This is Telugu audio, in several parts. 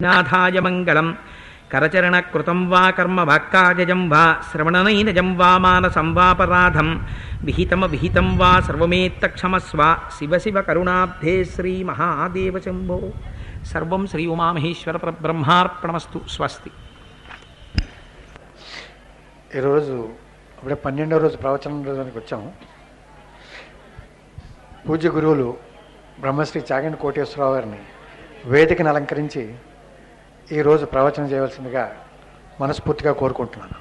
నాథాయ మంగళం కరచరణకృతం వా కర్మ వాక్కాజం వా శ్రవణనైనజం వా మానసం వాపరాధం విహితమ విహితం వా సర్వమేత్తక్షమస్వ శివ శివ కరుణాబ్ధే శ్రీ మహాదేవ శంభో సర్వం శ్రీ ఉమామహేశ్వర బ్రహ్మార్పణమస్తు స్వస్తి ఈరోజు అప్పుడే పన్నెండో రోజు ప్రవచనం రోజునికి వచ్చాము పూజ్య గురువులు బ్రహ్మశ్రీ చాగంటి కోటేశ్వరరావు గారిని వేదికను అలంకరించి ఈరోజు ప్రవచనం చేయవలసిందిగా మనస్ఫూర్తిగా కోరుకుంటున్నాను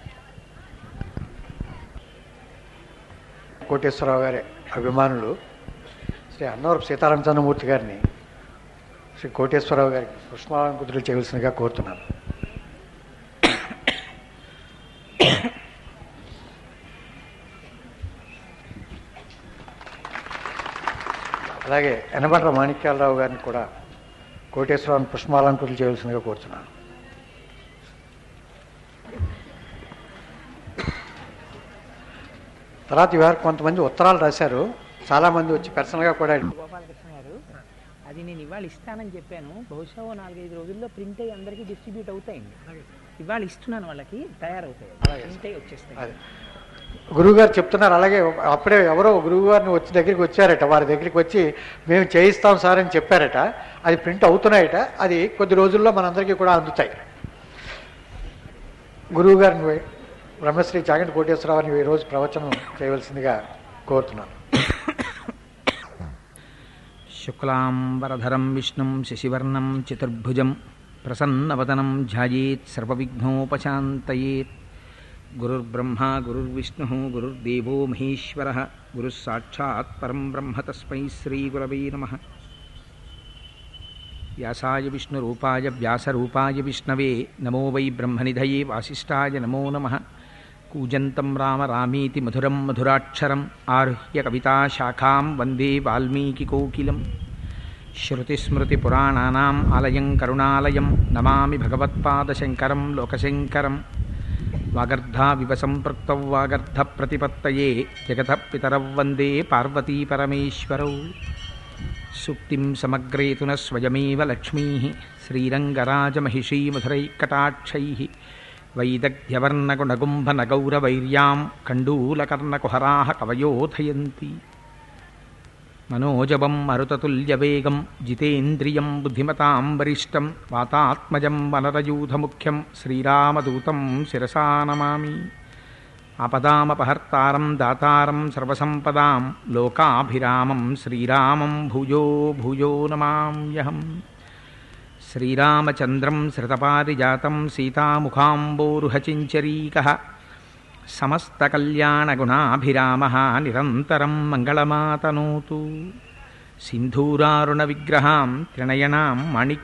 కోటేశ్వరరావు గారి అభిమానులు శ్రీ అన్నవరపు సీతారామచంద్రమూర్తి గారిని శ్రీ కోటేశ్వరరావు గారికి పుష్పాలను కుదురు చేయవలసిందిగా కోరుతున్నాను అలాగే ఎనబండ్ర మాణిక్యాలరావు గారిని కూడా కోటేశ్వరరావుని పుష్పాలంకృతులు చేయవలసిందిగా కోరుతున్నాను తర్వాత ఇవాళ కొంతమంది ఉత్తరాలు రాశారు చాలామంది వచ్చి పర్సనల్గా కూడా గోపాలకృష్ణ గారు అది నేను ఇవాళ ఇస్తానని చెప్పాను బహుశా ఓ నాలుగైదు రోజుల్లో ప్రింట్ అయ్యి అందరికీ డిస్ట్రిబ్యూట్ అవుతాయండి ఇవాళ ఇస్తున్నాను వాళ్ళకి తయారవుతాయి ప్రింట్ అయ్యి వచ్చేస్తాయి అదే గురువుగారు చెప్తున్నారు అలాగే అప్పుడే ఎవరో గురువుగారిని వచ్చి దగ్గరికి వచ్చారట వారి దగ్గరికి వచ్చి మేము చేయిస్తాం సార్ అని చెప్పారట అది ప్రింట్ అవుతున్నాయట అది కొద్ది రోజుల్లో మనందరికీ కూడా అందుతాయి గురువు గారిని బ్రహ్మశ్రీ చాగంటి కోటేశ్వరరావుని ఈరోజు ప్రవచనం చేయవలసిందిగా కోరుతున్నాను శుక్లాం వరధరం విష్ణుం శశివర్ణం చతుర్భుజం ప్రసన్నవదనం ధ్యాయేత్ సర్వవిఘ్నోపశాంతయేత్ గురుర్బ్రహ్మ గురుర్విష్ణు గురుర్దేవో మహేశ్వర గురుः సాక్షాత్ పరం బ్రహ్మ తస్మై శ్రీగురవే నమ వ్యాసాయ విష్ణురూపాయ వ్యాసరూపాయ విష్ణవే నమో వై బ్రహ్మనిధయే వాసిష్ఠాయ నమో నమ కూజంతం రామ రామీతి మధురం మధురాక్షరం ఆరుహ్య కవితాశాఖాం వందే వాల్మీకికోకిలం శృతిస్మృతిపురాణానాम् ఆలయం కరుణాలయం నమామి భగవత్పాదశంకరం లోకశంకరం వాగర్ధావివ సంపృక్తౌ వాగర్ధప్రతిపత్తయే జగతః పితరౌ వందే పార్వతీపరమేశ్వరౌ సుక్తిం సమగ్రేతున స్వయమేవ లక్ష్మీ శ్రీరంగరాజమహిషీ మధురైకటాక్షై వైదగ్ధ్యవర్ణగుణగుంభనగౌరవైర్యాం కండూలకర్ణకుహరా కవయోధయంతి మనోజవం మరుతతుల్యవేగం జితేంద్రియం బుద్ధిమతాం వరిష్టం వాతాత్మజం వనరయూధముఖ్యం శ్రీరామదూతం శిరసా నమామి ఆపదామపహర్తారం దాతారం సర్వసంపదాం లోకాభిరామం శ్రీరామం భూయో భూయో నమామ్యహం శ్రీరామచంద్రం శ్రితపారిజాతం సీతాముఖాంబోరుహచించరీకः సమస్తకల్యాణగుణాభిరామः నిరంతరం మంగళమాతనోతు సింధూరారుణవిగ్రహాం త్రినయనాం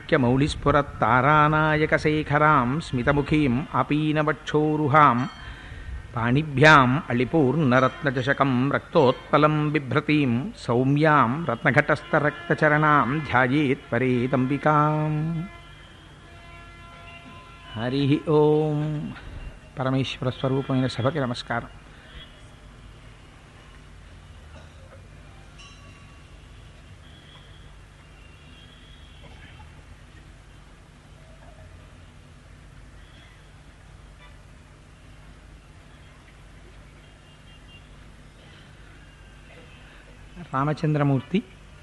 మాణిక్యమౌళిస్ఫురత్తారానాయకశేఖరాం స్మితముఖీం ఆపీనవక్షోరుహాం పాణిభ్యాం అళిపూర్ణరత్నచషకం రక్తోత్పలం బిభ్రతీం సౌమ్యాం రత్నఘటస్థరక్తచరణాం ధ్యాయేత్ పరేదంబికాం హరి ఓం పరమేశ్వర స్వరూపమైన సభకి నమస్కారం రామచంద్రమూర్తి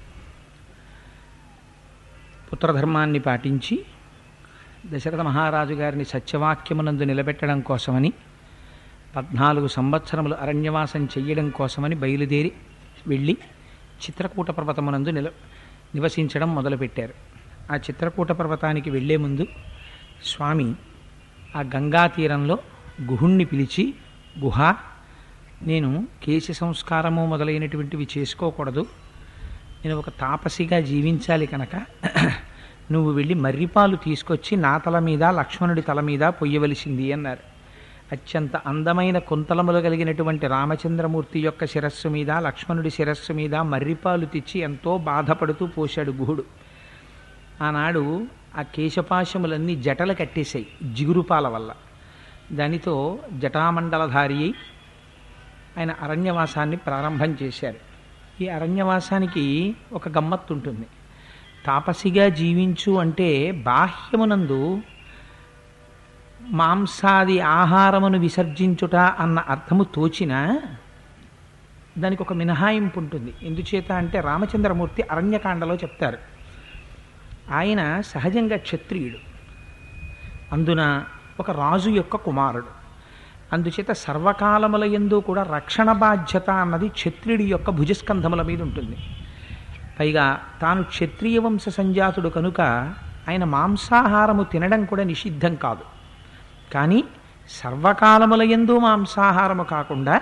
పుత్రధర్మాన్ని పాటించి దశరథ మహారాజు గారిని సత్యవాక్యమునందు నిలబెట్టడం కోసమని పద్నాలుగు సంవత్సరములు అరణ్యవాసం చెయ్యడం కోసమని బయలుదేరి వెళ్ళి చిత్రకూట పర్వతమునందు నిల నివసించడం మొదలుపెట్టారు ఆ చిత్రకూట పర్వతానికి వెళ్లే ముందు స్వామి ఆ గంగా తీరంలో గుహుణ్ణి పిలిచి గుహ నేను కేశ సంస్కారము మొదలైనటువంటివి చేసుకోకూడదు నేను ఒక తాపసిగా జీవించాలి కనుక నువ్వు వెళ్ళి మర్రిపాలు తీసుకొచ్చి నా తల మీద లక్ష్మణుడి తల మీద పొయ్యవలసింది అన్నారు అత్యంత అందమైన కుంతలములు కలిగినటువంటి రామచంద్రమూర్తి యొక్క శిరస్సు మీద లక్ష్మణుడి శిరస్సు మీద మర్రిపాలు తెచ్చి ఎంతో బాధపడుతూ పోశాడు గుహుడు ఆనాడు ఆ కేశపాశములన్నీ జటలు కట్టేశాయి జిగురుపాల వల్ల దానితో జటామండలధారి అయి ఆయన అరణ్యవాసాన్ని ప్రారంభం చేశారు ఈ అరణ్యవాసానికి ఒక గమ్మత్తు ఉంటుంది తాపసిగా జీవించు అంటే బాహ్యమునందు మాంసాది ఆహారమును విసర్జించుట అన్న అర్థము తోచిన దానికి ఒక మినహాయింపు ఉంటుంది ఎందుచేత అంటే రామచంద్రమూర్తి అరణ్యకాండలో చెప్తారు ఆయన సహజంగా క్షత్రియుడు అందున ఒక రాజు యొక్క కుమారుడు అందుచేత సర్వకాలముల ఎందు కూడా రక్షణ బాధ్యత అన్నది క్షత్రియుడి యొక్క భుజస్కంధముల మీద ఉంటుంది పైగా తాను క్షత్రియ వంశ సంజాతుడు కనుక ఆయన మాంసాహారము తినడం కూడా నిషిద్ధం కాదు కానీ సర్వకాలముల ఎందు మాంసాహారము కాకుండా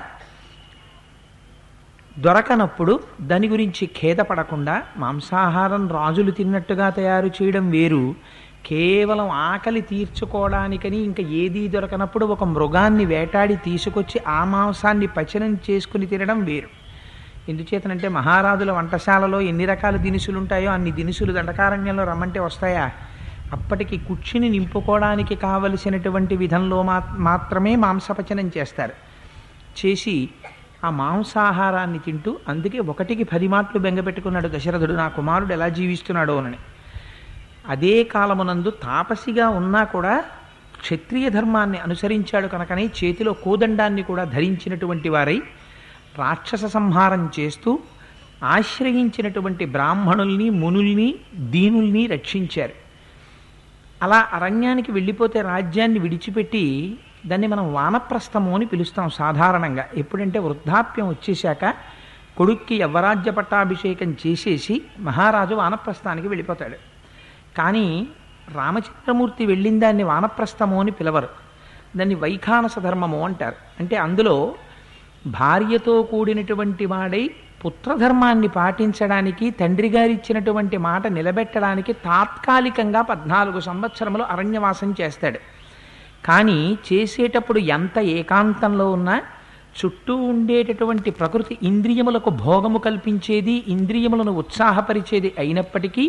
దొరకనప్పుడు దాని గురించి ఖేదపడకుండా మాంసాహారం రాజులు తిన్నట్టుగా తయారు చేయడం వేరు కేవలం ఆకలి తీర్చుకోవడానికని ఇంకా ఏదీ దొరకనప్పుడు ఒక మృగాన్ని వేటాడి తీసుకొచ్చి ఆ మాంసాన్ని పచనం చేసుకుని తినడం వేరు ఎందుచేతనంటే మహారాజుల వంటశాలలో ఎన్ని రకాల దినుసులు ఉంటాయో అన్ని దినుసులు దండకారణ్యంలో రమ్మంటే వస్తాయా అప్పటికి కుర్చీని నింపుకోవడానికి కావలసినటువంటి విధంలో మా మాత్రమే మాంసపచనం చేస్తారు చేసి ఆ మాంసాహారాన్ని తింటూ అందుకే ఒకటికి పది మాటలు బెంగపెట్టుకున్నాడు దశరథుడు నా కుమారుడు ఎలా జీవిస్తున్నాడో అని అదే కాలమునందు తాపసిగా ఉన్నా కూడా క్షత్రియ ధర్మాన్ని అనుసరించాడు కనుకనే చేతిలో కోదండాన్ని కూడా ధరించినటువంటి వారై రాక్షస సంహారం చేస్తూ ఆశ్రయించినటువంటి బ్రాహ్మణుల్ని మునుల్ని దీనుల్ని రక్షించారు అలా అరణ్యానికి వెళ్ళిపోతే రాజ్యాన్ని విడిచిపెట్టి దాన్ని మనం వానప్రస్థము అని పిలుస్తాం సాధారణంగా ఎప్పుడంటే వృద్ధాప్యం వచ్చేశాక కొడుక్కి యవ్వరాజ్య పట్టాభిషేకం చేసేసి మహారాజు వానప్రస్థానికి వెళ్ళిపోతాడు కానీ రామచంద్రమూర్తి వెళ్ళిన దాన్ని వానప్రస్థము అని పిలవరు దాన్ని వైఖానస ధర్మము అంటారు అంటే అందులో భార్యతో కూడినటువంటి వాడై పుత్రధర్మాన్ని పాటించడానికి తండ్రి గారిచ్చినటువంటి మాట నిలబెట్టడానికి తాత్కాలికంగా పద్నాలుగు సంవత్సరములు అరణ్యవాసం చేస్తాడు కానీ చేసేటప్పుడు ఎంత ఏకాంతంలో ఉన్నా చుట్టూ ఉండేటటువంటి ప్రకృతి ఇంద్రియములకు భోగము కల్పించేది ఇంద్రియములను ఉత్సాహపరిచేది అయినప్పటికీ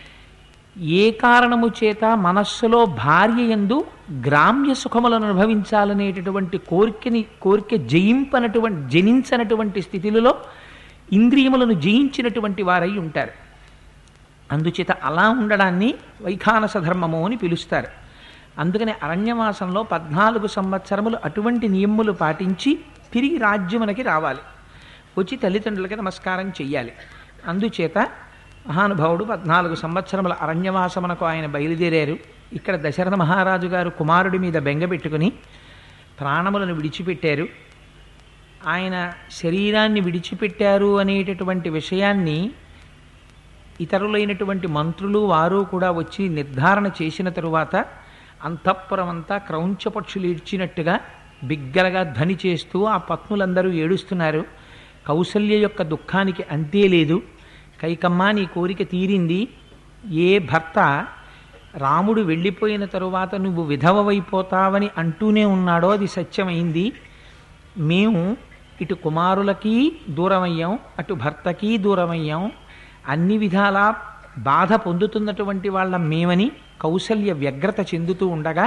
ఏ కారణము చేత మనస్సులో భార్య ఎందు గ్రామ్య సుఖములను అనుభవించాలనేటటువంటి కోరికని కోరిక జయింపనటువంటి జనించనటువంటి స్థితిలో ఇంద్రియములను జయించినటువంటి వారై ఉంటారు అందుచేత అలా ఉండడాన్ని వైఖానస ధర్మము అని పిలుస్తారు అందుకని అరణ్యవాసంలో పద్నాలుగు సంవత్సరములు అటువంటి నియములు పాటించి తిరిగి రాజ్యమునకి రావాలి వచ్చి తల్లిదండ్రులకి నమస్కారం చెయ్యాలి అందుచేత మహానుభావుడు పద్నాలుగు సంవత్సరముల అరణ్యవాసమునకు ఆయన బయలుదేరారు ఇక్కడ దశరథ మహారాజు గారు కుమారుడి మీద బెంగపెట్టుకుని ప్రాణములను విడిచిపెట్టారు ఆయన శరీరాన్ని విడిచిపెట్టారు అనేటటువంటి విషయాన్ని ఇతరులైనటువంటి మంత్రులు వారు కూడా వచ్చి నిర్ధారణ చేసిన తరువాత అంతఃపురం అంతా క్రౌంచ పక్షులు ఇడ్చినట్టుగా బిగ్గరగా ధ్వని చేస్తూ ఆ పత్నులందరూ ఏడుస్తున్నారు కౌసల్య యొక్క దుఃఖానికి అంతే లేదు కైకమ్మ నీ కోరిక తీరింది ఏ భర్త రాముడు వెళ్ళిపోయిన తరువాత నువ్వు విధవవైపోతావని అంటూనే ఉన్నాడో అది సత్యమైంది మేము ఇటు కుమారులకి దూరమయ్యాం అటు భర్తకి దూరమయ్యాం అన్ని విధాలా బాధ పొందుతున్నటువంటి వాళ్ళ మేమని కౌసల్య వ్యగ్రత చెందుతూ ఉండగా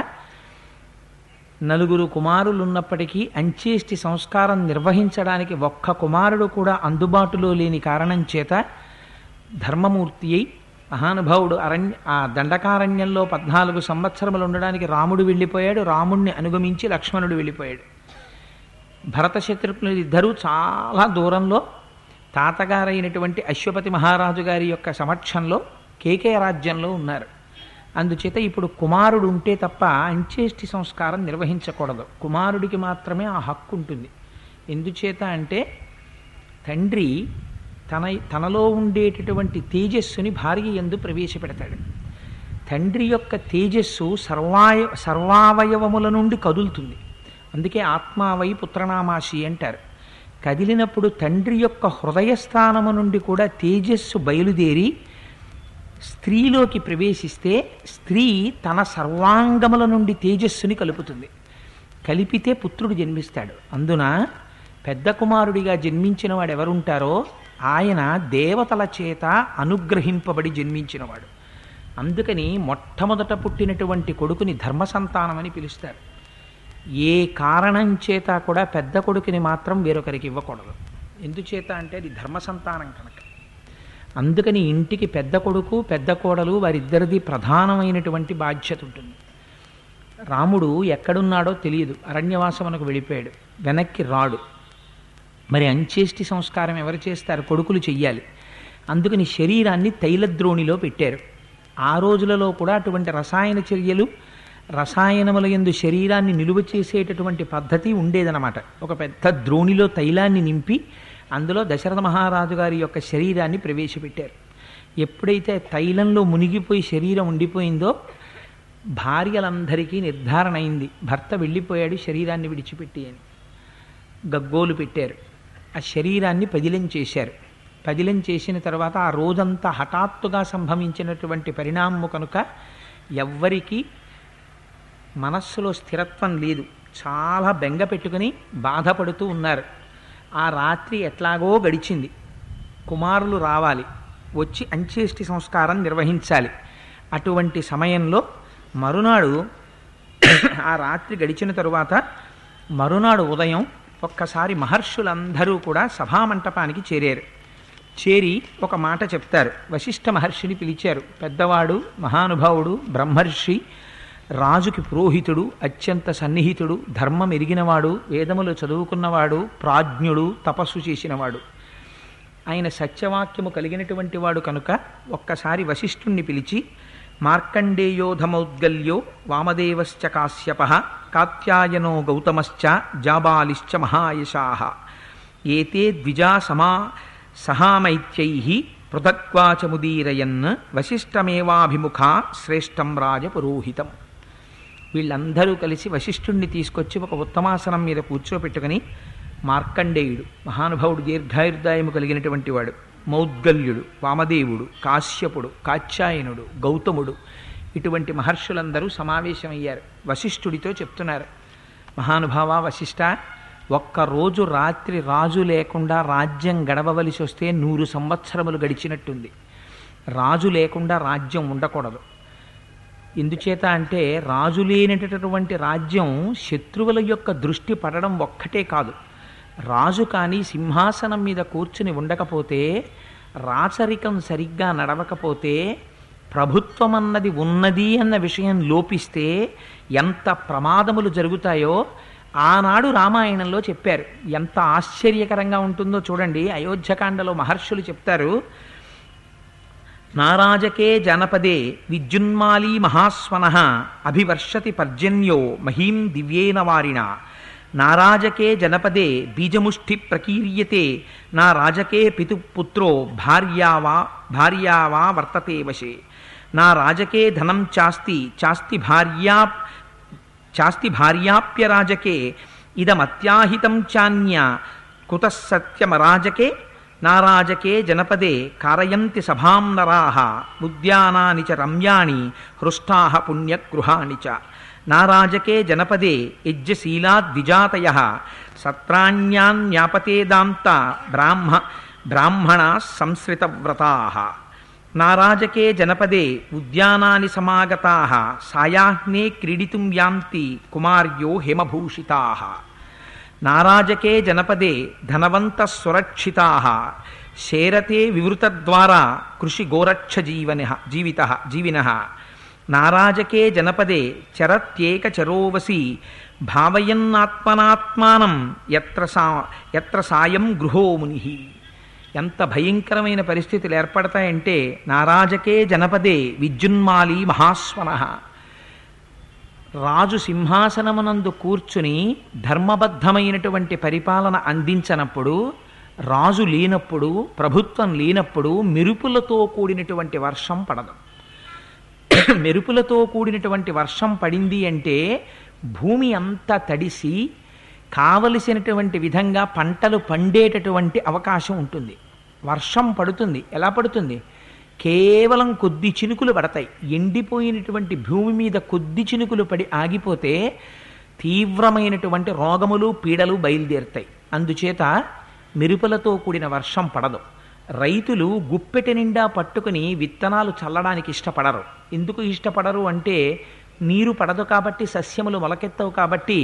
నలుగురు కుమారులు ఉన్నప్పటికీ అంచేష్టి సంస్కారం నిర్వహించడానికి ఒక్క కుమారుడు కూడా అందుబాటులో లేని కారణం చేత ధర్మమూర్తి అయి మహానుభావుడు అరణ్య ఆ దండకారణ్యంలో పద్నాలుగు సంవత్సరములు ఉండడానికి రాముడు వెళ్ళిపోయాడు రాముణ్ణి అనుగమించి లక్ష్మణుడు వెళ్ళిపోయాడు భరత శత్రుఘ్నులు ఇద్దరూ చాలా దూరంలో తాతగారైనటువంటి అశ్వపతి మహారాజు గారి యొక్క సమక్షంలో కేకే రాజ్యంలో ఉన్నారు అందుచేత ఇప్పుడు కుమారుడు ఉంటే తప్ప అంచేష్టి సంస్కారం నిర్వహించకూడదు కుమారుడికి మాత్రమే ఆ హక్కు ఉంటుంది ఎందుచేత అంటే తండ్రి తన తనలో ఉండేటటువంటి తేజస్సుని భార్య ఎందు ప్రవేశపెడతాడు తండ్రి యొక్క తేజస్సు సర్వాయ సర్వావయవముల నుండి కదులుతుంది అందుకే ఆత్మావై పుత్రనామాసి అంటారు కదిలినప్పుడు తండ్రి యొక్క హృదయస్థానము నుండి కూడా తేజస్సు బయలుదేరి స్త్రీలోకి ప్రవేశిస్తే స్త్రీ తన సర్వాంగముల నుండి తేజస్సుని కలుపుతుంది కలిపితే పుత్రుడు జన్మిస్తాడు అందున పెద్ద కుమారుడిగా జన్మించిన వాడు ఎవరుంటారో ఆయన దేవతల చేత అనుగ్రహింపబడి జన్మించినవాడు అందుకని మొట్టమొదట పుట్టినటువంటి కొడుకుని ధర్మ సంతానమని పిలుస్తారు ఏ కారణం చేత కూడా పెద్ద కొడుకుని మాత్రం వేరొకరికి ఇవ్వకూడదు ఎందుచేత అంటే అది ధర్మ సంతానం కనుక అందుకని ఇంటికి పెద్ద కొడుకు పెద్ద కోడలు వారిద్దరిది ప్రధానమైనటువంటి బాధ్యత ఉంటుంది రాముడు ఎక్కడున్నాడో తెలియదు అరణ్యవాసమునకు వెళ్ళిపోయాడు వెనక్కి రాడు మరి అంచేష్టి సంస్కారం ఎవరు చేస్తారు కొడుకులు చెయ్యాలి అందుకని శరీరాన్ని తైలద్రోణిలో పెట్టారు ఆ రోజులలో కూడా అటువంటి రసాయన చర్యలు రసాయనముల యందు శరీరాన్ని నిలువ చేసేటటువంటి పద్ధతి ఉండేదన్నమాట ఒక పెద్ద ద్రోణిలో తైలాన్ని నింపి అందులో దశరథ మహారాజు గారి యొక్క శరీరాన్ని ప్రవేశపెట్టారు ఎప్పుడైతే తైలంలో మునిగిపోయి శరీరం ఉండిపోయిందో భార్యలందరికీ నిర్ధారణ అయింది భర్త వెళ్ళిపోయాడు శరీరాన్ని విడిచిపెట్టి అని గగ్గోలు పెట్టారు ఆ శరీరాన్ని పదిలం చేశారు పదిలం చేసిన తర్వాత ఆ రోజంతా హఠాత్తుగా సంభవించినటువంటి పరిణామము కనుక ఎవ్వరికీ మనస్సులో స్థిరత్వం లేదు చాలా బెంగ పెట్టుకుని బాధపడుతూ ఉన్నారు ఆ రాత్రి ఎట్లాగో గడిచింది కుమారులు రావాలి వచ్చి అంచేష్టి సంస్కారం నిర్వహించాలి అటువంటి సమయంలో మరునాడు ఆ రాత్రి గడిచిన తరువాత మరునాడు ఉదయం ఒక్కసారి మహర్షులందరూ కూడా సభామంటపానికి చేరారు చేరి ఒక మాట చెప్తారు వశిష్ఠ మహర్షిని పిలిచారు పెద్దవాడు మహానుభావుడు బ్రహ్మర్షి రాజుకి పురోహితుడు అత్యంత సన్నిహితుడు ధర్మం ఎరిగినవాడు వేదములు చదువుకున్నవాడు ప్రాజ్ఞుడు తపస్సు చేసినవాడు ఆయన సత్యవాక్యము కలిగినటువంటి వాడు కనుక ఒక్కసారి వశిష్ఠుణ్ణి పిలిచి మార్కండేయోధమౌద్గల్యో వామదేవశ్చ కాశ్యప కాత్యాయనో గౌతమశ్చ జాబాలిశ్చ మహాయశా ఏతే ద్విజా సమా సహామైత్యై పృథక్వాచముదీరయన్ వశిష్టమేవాభిముఖా శ్రేష్టం రాజపురోహితం వీళ్ళందరూ కలిసి వశిష్ఠుణ్ణి తీసుకొచ్చి ఒక ఉత్తమాసనం మీద కూర్చోపెట్టుకుని మార్కండేయుడు మహానుభావుడు దీర్ఘాయుర్దాయము కలిగినటువంటి వాడు మౌద్గల్యుడు వామదేవుడు కాశ్యపుడు కాత్యాయనుడు గౌతముడు ఇటువంటి మహర్షులందరూ సమావేశమయ్యారు వశిష్ఠుడితో చెప్తున్నారు మహానుభావ వశిష్ఠ ఒక్కరోజు రాత్రి రాజు లేకుండా రాజ్యం గడవవలసి వస్తే నూరు సంవత్సరములు గడిచినట్టుంది రాజు లేకుండా రాజ్యం ఉండకూడదు ఎందుచేత అంటే రాజు లేనటువంటి రాజ్యం శత్రువుల యొక్క దృష్టి పడడం ఒక్కటే కాదు రాజు కానీ సింహాసనం మీద కూర్చుని ఉండకపోతే రాచరికం సరిగ్గా నడవకపోతే ప్రభుత్వం అన్నది ఉన్నది అన్న విషయం లోపిస్తే ఎంత ప్రమాదములు జరుగుతాయో ఆనాడు రామాయణంలో చెప్పారు ఎంత ఆశ్చర్యకరంగా ఉంటుందో చూడండి అయోధ్యకాండలో మహర్షులు చెప్తారు నారాజకే జనపదే విద్యున్మాలీ మహాస్వన అభివర్షతి పర్జన్యో మహీం దివ్యేన వారిణ నారాజకే జనపదే బీజముష్ఠి ప్రకీర్యతే నా రాజకే పితుపుత్రో భార్యావా భార్యావా వర్తతే వశే నా రాజకే ధనం చాస్తి చాస్తి భార్యా చాస్తి భార్యాప్యరాజకే ఇదమత్యాహితం చాన్య కుతః సత్యమరాజకే నారాజకే జనపదే కారయంతి సభాం నరాః ఉద్యానాని చ రమ్యాణి హృష్టాః పుణ్యగృహాణి చ నారాజకే జనపదే యజ్ఞశీలాద్విజాతయ సత్రాణ్యాన్యాపతేదాంత బ్రాహ్మ బ్రాహ్మణా సంశ్రితవ్రతాః నారాజకే జనపదే ఉద్యానాని సమాగతా సాయాహ్నే క్రీడితుం యాంతి కుమార్యో హిమభూషితా నారాజకే జనపదే ధనవంత సురక్షితా శేరతే వివృతద్వారా కృషి గోరక్ష జీవన జీవిత జీవిన నారాజకే జనపదే చరత్యేక చరోవసి భావయన్నాత్మనాత్మానం ఎత్ర సా ఎత్ర సాయం గృహో ముని ఎంత భయంకరమైన పరిస్థితులు ఏర్పడతాయంటే నారాజకే జనపదే విద్యున్మాలి మహాస్వన రాజు సింహాసనమునందు కూర్చుని ధర్మబద్ధమైనటువంటి పరిపాలన అందించనప్పుడు రాజు లేనప్పుడు ప్రభుత్వం లేనప్పుడు మెరుపులతో కూడినటువంటి వర్షం పడదు మెరుపులతో కూడినటువంటి వర్షం పడింది అంటే భూమి అంతా తడిసి కావలసినటువంటి విధంగా పంటలు పండేటటువంటి అవకాశం ఉంటుంది వర్షం పడుతుంది ఎలా పడుతుంది కేవలం కొద్ది చినుకులు పడతాయి ఎండిపోయినటువంటి భూమి మీద కొద్ది చినుకులు పడి ఆగిపోతే తీవ్రమైనటువంటి రోగములు పీడలు బయలుదేరుతాయి అందుచేత మెరుపులతో కూడిన వర్షం పడదు రైతులు గుప్పెట నిండా పట్టుకుని విత్తనాలు చల్లడానికి ఇష్టపడరు ఎందుకు ఇష్టపడరు అంటే నీరు పడదు కాబట్టి సస్యములు మొలకెత్తవు కాబట్టి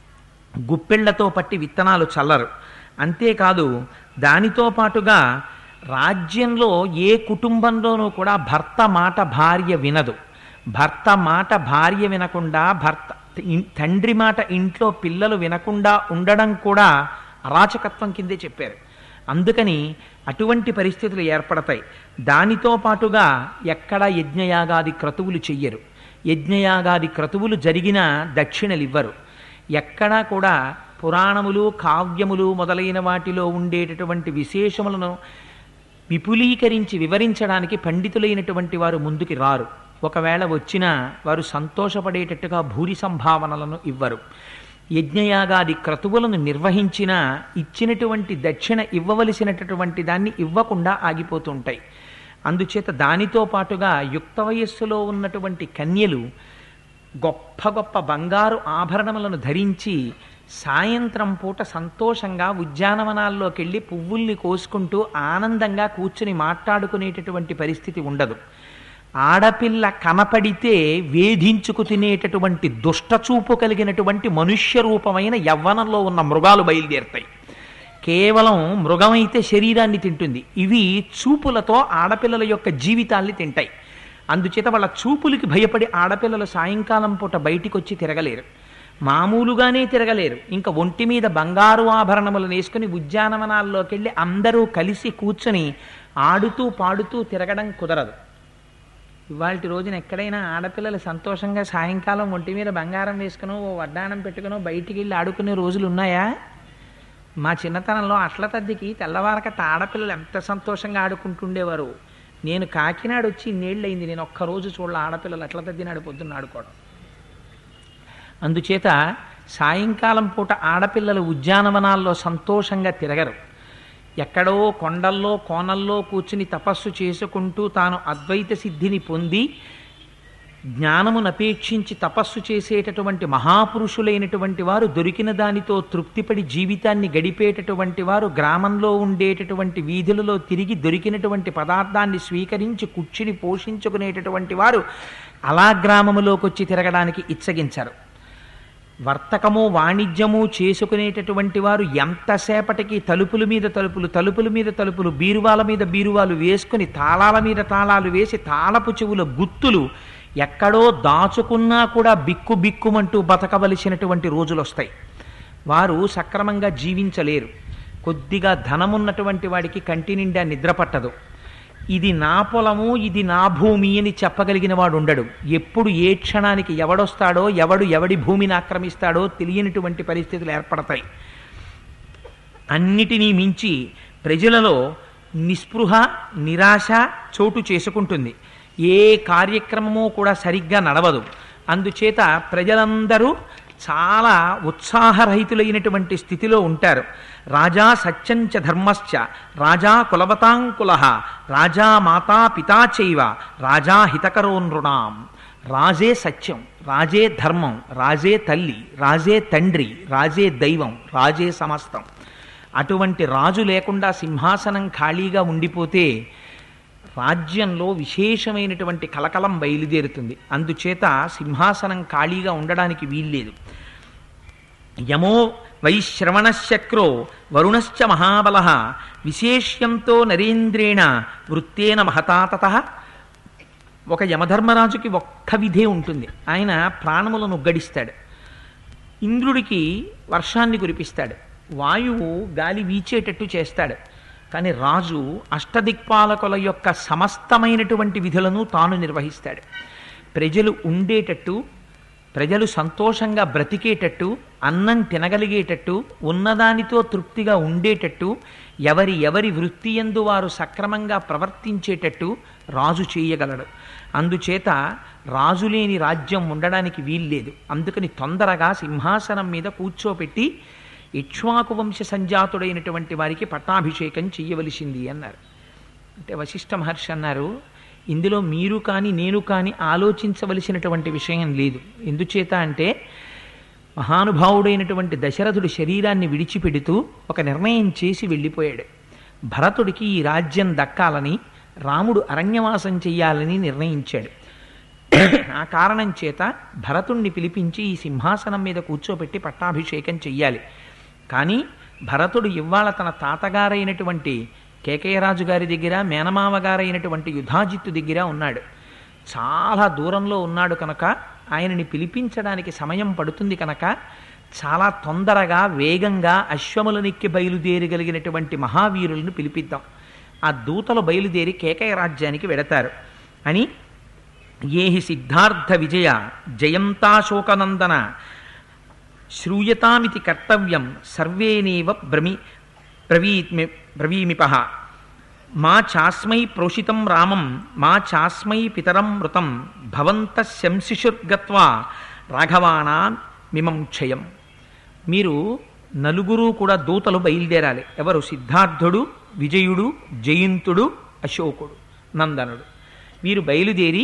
గుప్పెళ్లతో పట్టి విత్తనాలు చల్లరు అంతేకాదు దానితో పాటుగా రాజ్యంలో ఏ కుటుంబంలోనూ కూడా భర్త మాట భార్య వినదు భర్త మాట భార్య వినకుండా భర్త ఇన్- తండ్రి మాట ఇంట్లో పిల్లలు వినకుండా ఉండడం కూడా అరాచకత్వం కిందే చెప్పారు అందుకని అటువంటి పరిస్థితులు ఏర్పడతాయి దానితో పాటుగా ఎక్కడ యజ్ఞయాగాది క్రతువులు చెయ్యరు యజ్ఞయాగాది క్రతువులు జరిగిన దక్షిణలు ఇవ్వరు ఎక్కడా కూడా పురాణములు కావ్యములు మొదలైన వాటిలో ఉండేటటువంటి విశేషములను విపులీకరించి వివరించడానికి పండితులైనటువంటి వారు ముందుకి రారు ఒకవేళ వచ్చినా వారు సంతోషపడేటట్టుగా భూరి సంభావనలను ఇవ్వరు యజ్ఞయాగాది క్రతువులను నిర్వహించినా ఇచ్చినటువంటి దక్షిణ ఇవ్వవలసినటువంటి దాన్ని ఇవ్వకుండా ఆగిపోతుంటాయి అందుచేత దానితో పాటుగా యుక్త వయస్సులో ఉన్నటువంటి కన్యలు గొప్ప గొప్ప బంగారు ఆభరణములను ధరించి సాయంత్రం పూట సంతోషంగా ఉద్యానవనాల్లోకి వెళ్ళి పువ్వుల్ని కోసుకుంటూ ఆనందంగా కూర్చుని మాట్లాడుకునేటటువంటి పరిస్థితి ఉండదు ఆడపిల్ల కనపడితే వేధించుకు తినేటటువంటి దుష్టచూపు కలిగినటువంటి మనుష్య రూపమైన యవ్వనంలో ఉన్న మృగాలు బయలుదేరుతాయి కేవలం మృగమైతే శరీరాన్ని తింటుంది ఇవి చూపులతో ఆడపిల్లల యొక్క జీవితాల్ని తింటాయి అందుచేత వాళ్ళ చూపులకి భయపడి ఆడపిల్లలు సాయంకాలం పూట బయటికి వచ్చి తిరగలేరు మామూలుగానే తిరగలేరు ఇంకా ఒంటి మీద బంగారు ఆభరణములను వేసుకుని ఉద్యానవనాల్లోకి వెళ్ళి అందరూ కలిసి కూర్చొని ఆడుతూ పాడుతూ తిరగడం కుదరదు ఇవాళ రోజున ఎక్కడైనా ఆడపిల్లలు సంతోషంగా సాయంకాలం ఒంటి మీద బంగారం వేసుకునో ఓ వడ్డానం పెట్టుకునో బయటికి వెళ్ళి ఆడుకునే రోజులు ఉన్నాయా మా చిన్నతనంలో అట్ల తద్దికి తెల్లవారకట ఆడపిల్లలు ఎంత సంతోషంగా ఆడుకుంటుండేవారు నేను కాకినాడ వచ్చి ఇన్నేళ్ళయింది నేను ఒక్కరోజు చూడాల ఆడపిల్లలు అట్ల తద్దినాడు పొద్దున్న ఆడుకోవడం అందుచేత సాయంకాలం పూట ఆడపిల్లలు ఉద్యానవనాల్లో సంతోషంగా తిరగరు ఎక్కడో కొండల్లో కోనల్లో కూర్చుని తపస్సు చేసుకుంటూ తాను అద్వైత సిద్ధిని పొంది జ్ఞానమునపేక్షించి తపస్సు చేసేటటువంటి మహాపురుషులైనటువంటి వారు దొరికిన దానితో తృప్తిపడి జీవితాన్ని గడిపేటటువంటి వారు గ్రామంలో ఉండేటటువంటి వీధులలో తిరిగి దొరికినటువంటి పదార్థాన్ని స్వీకరించి కుర్చిని పోషించుకునేటటువంటి వారు అలా గ్రామములోకి వచ్చి తిరగడానికి ఇచ్చగించరు వర్తకము వాణిజ్యము చేసుకునేటటువంటి వారు ఎంతసేపటికి తలుపుల మీద తలుపులు తలుపుల మీద తలుపులు బీరువాల మీద బీరువాలు వేసుకుని తాళాల మీద తాళాలు వేసి తాళపు చెవుల గుత్తులు ఎక్కడో దాచుకున్నా కూడా బిక్కు బిక్కుమంటూ బతకవలసినటువంటి రోజులు వస్తాయి వారు సక్రమంగా జీవించలేరు కొద్దిగా ధనమున్నటువంటి వాడికి కంటి నిండా నిద్ర పట్టదు ఇది నా పొలము ఇది నా భూమి అని చెప్పగలిగిన వాడు ఉండడు ఎప్పుడు ఏ క్షణానికి ఎవడొస్తాడో ఎవడు ఎవడి భూమిని ఆక్రమిస్తాడో తెలియనటువంటి పరిస్థితులు ఏర్పడతాయి అన్నిటినీ మించి ప్రజలలో నిస్పృహ నిరాశ చోటు చేసుకుంటుంది ఏ కార్యక్రమము కూడా సరిగ్గా నడవదు అందుచేత ప్రజలందరూ చాలా ఉత్సాహరహితులైనటువంటి స్థితిలో ఉంటారు రాజా సత్యంచ ధర్మశ్చ రాజా కులవతాంకుల రాజా మాతా పితా చైవ రాజా హితకరో నృణాం రాజే సత్యం రాజే ధర్మం రాజే తల్లి రాజే తండ్రి రాజే దైవం రాజే సమస్తం అటువంటి రాజు లేకుండా సింహాసనం ఖాళీగా ఉండిపోతే రాజ్యంలో విశేషమైనటువంటి కలకలం బయలుదేరుతుంది అందుచేత సింహాసనం ఖాళీగా ఉండడానికి వీల్లేదు యమో వైశ్రవణశక్రో వరుణశ్చ మహాబల విశేష్యంతో నరేంద్రేణ వృత్తేన మహతాతత ఒక యమధర్మరాజుకి ఒక్క విధే ఉంటుంది ఆయన ప్రాణములను గడిస్తాడు ఇంద్రుడికి వర్షాన్ని కురిపిస్తాడు వాయువు గాలి వీచేటట్టు చేస్తాడు కానీ రాజు అష్టదిక్పాలకుల యొక్క సమస్తమైనటువంటి విధులను తాను నిర్వహిస్తాడు ప్రజలు ఉండేటట్టు ప్రజలు సంతోషంగా బ్రతికేటట్టు అన్నం తినగలిగేటట్టు ఉన్నదానితో తృప్తిగా ఉండేటట్టు ఎవరి ఎవరి వృత్తి ఎందు వారు సక్రమంగా ప్రవర్తించేటట్టు రాజు చేయగలడు అందుచేత రాజు లేని రాజ్యం ఉండడానికి వీల్లేదు అందుకని తొందరగా సింహాసనం మీద కూర్చోపెట్టి ఇక్ష్వాకు వంశ సంజాతుడైనటువంటి వారికి పట్టాభిషేకం చెయ్యవలసింది అన్నారు అంటే వశిష్ఠ మహర్షి అన్నారు ఇందులో మీరు కానీ నేను కానీ ఆలోచించవలసినటువంటి విషయం లేదు ఎందుచేత అంటే మహానుభావుడైనటువంటి దశరథుడు శరీరాన్ని విడిచిపెడుతూ ఒక నిర్ణయం చేసి వెళ్ళిపోయాడు భరతుడికి ఈ రాజ్యం దక్కాలని రాముడు అరణ్యవాసం చెయ్యాలని నిర్ణయించాడు ఆ కారణం చేత భరతుణ్ణి పిలిపించి ఈ సింహాసనం మీద కూర్చోబెట్టి పట్టాభిషేకం చెయ్యాలి కానీ భరతుడు ఇవాళ తన తాతగారైనటువంటి కేకయ్యరాజు గారి దగ్గర మేనమామ గారైనటువంటి యుధాజిత్తు దగ్గర ఉన్నాడు చాలా దూరంలో ఉన్నాడు కనుక ఆయనని పిలిపించడానికి సమయం పడుతుంది కనుక చాలా తొందరగా వేగంగా అశ్వములనెక్కి బయలుదేరగలిగినటువంటి మహావీరులను పిలిపిద్దాం ఆ దూతలు బయలుదేరి కేకయ రాజ్యానికి వెడతారు అని ఏహి సిద్ధార్థ విజయ జయంతాశోకనందన శ్రూయతామితి కర్తవ్యం సర్వేనేవ బ్రమి బ్రవీమి బ్రవీమిప మా చాస్మై ప్రోషితం రామం మా చాస్మై పితరం మృతం భవంత శంశిషుర్గత్వా రాఘవాణా మిమం క్షయం మీరు నలుగురు కూడా దూతలు బయలుదేరాలి ఎవరు సిద్ధార్థుడు విజయుడు జయంతుడు అశోకుడు నందనుడు వీరు బయలుదేరి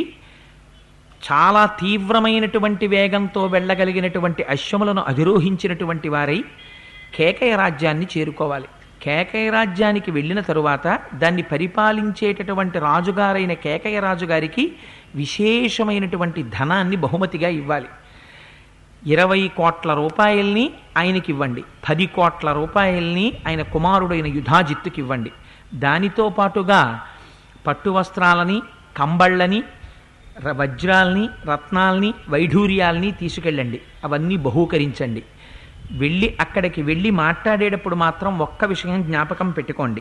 చాలా తీవ్రమైనటువంటి వేగంతో వెళ్ళగలిగినటువంటి అశ్వములను అధిరోహించినటువంటి వారై కేకయ రాజ్యాన్ని చేరుకోవాలి కేకయ రాజ్యానికి వెళ్ళిన తరువాత దాన్ని పరిపాలించేటటువంటి రాజుగారైన కేకయ రాజుగారికి విశేషమైనటువంటి ధనాన్ని బహుమతిగా ఇవ్వాలి ఇరవై కోట్ల రూపాయల్ని ఆయనకి ఇవ్వండి పది కోట్ల రూపాయల్ని ఆయన కుమారుడైన యుధాజిత్తుకి ఇవ్వండి దానితో పాటుగా పట్టు వస్త్రాలని కంబళ్ళని ర- వజ్రాల్ని రత్నాల్ని వైఢూర్యాల్ని తీసుకెళ్ళండి అవన్నీ బహూకరించండి వెళ్ళి అక్కడికి వెళ్ళి మాట్లాడేటప్పుడు మాత్రం ఒక్క విషయం జ్ఞాపకం పెట్టుకోండి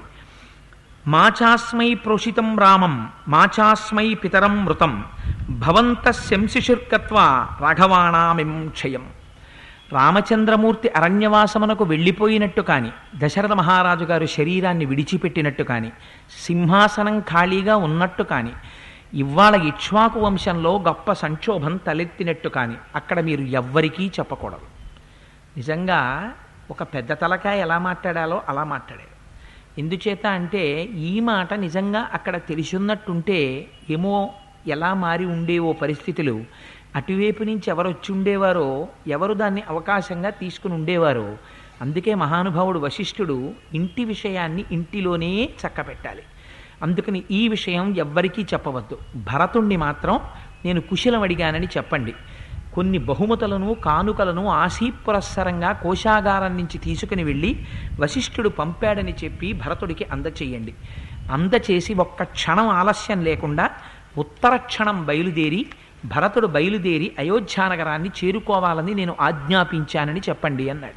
మాచాస్మై ప్రోషితం రామం మాచాస్మై పితరం మృతం భవంత శంశిషుర్కత్వ రాఘవాణామిం క్షయం రామచంద్రమూర్తి అరణ్యవాసమునకు వెళ్ళిపోయినట్టు కాని దశరథ మహారాజు గారు శరీరాన్ని విడిచిపెట్టినట్టు కాని సింహాసనం ఖాళీగా ఉన్నట్టు కాని ఇవాళ ఇక్ష్వాకు వంశంలో గొప్ప సంక్షోభం తలెత్తినట్టు కాని అక్కడ మీరు ఎవ్వరికీ చెప్పకూడదు నిజంగా ఒక పెద్ద తలకాయ ఎలా మాట్లాడాలో అలా మాట్లాడారు ఎందుచేత అంటే ఈ మాట నిజంగా అక్కడ తెలిసున్నట్టుంటే ఏమో ఎలా మారి ఉండేవో పరిస్థితులు అటువైపు నుంచి ఎవరు వచ్చి ఉండేవారో ఎవరు దాన్ని అవకాశంగా తీసుకుని ఉండేవారో అందుకే మహానుభావుడు వశిష్ఠుడు ఇంటి విషయాన్ని ఇంటిలోనే చక్కపెట్టాలి అందుకని ఈ విషయం ఎవ్వరికీ చెప్పవద్దు భరతుణ్ణి మాత్రం నేను కుశలం అడిగానని చెప్పండి కొన్ని బహుమతులను కానుకలను ఆశీపురస్సరంగా కోశాగారం నుంచి తీసుకుని వెళ్ళి వశిష్ఠుడు పంపాడని చెప్పి భరతుడికి అందచేయండి అందచేసి ఒక్క క్షణం ఆలస్యం లేకుండా ఉత్తర క్షణం బయలుదేరి భరతుడు బయలుదేరి అయోధ్యానగరాన్ని చేరుకోవాలని నేను ఆజ్ఞాపించానని చెప్పండి అన్నాడు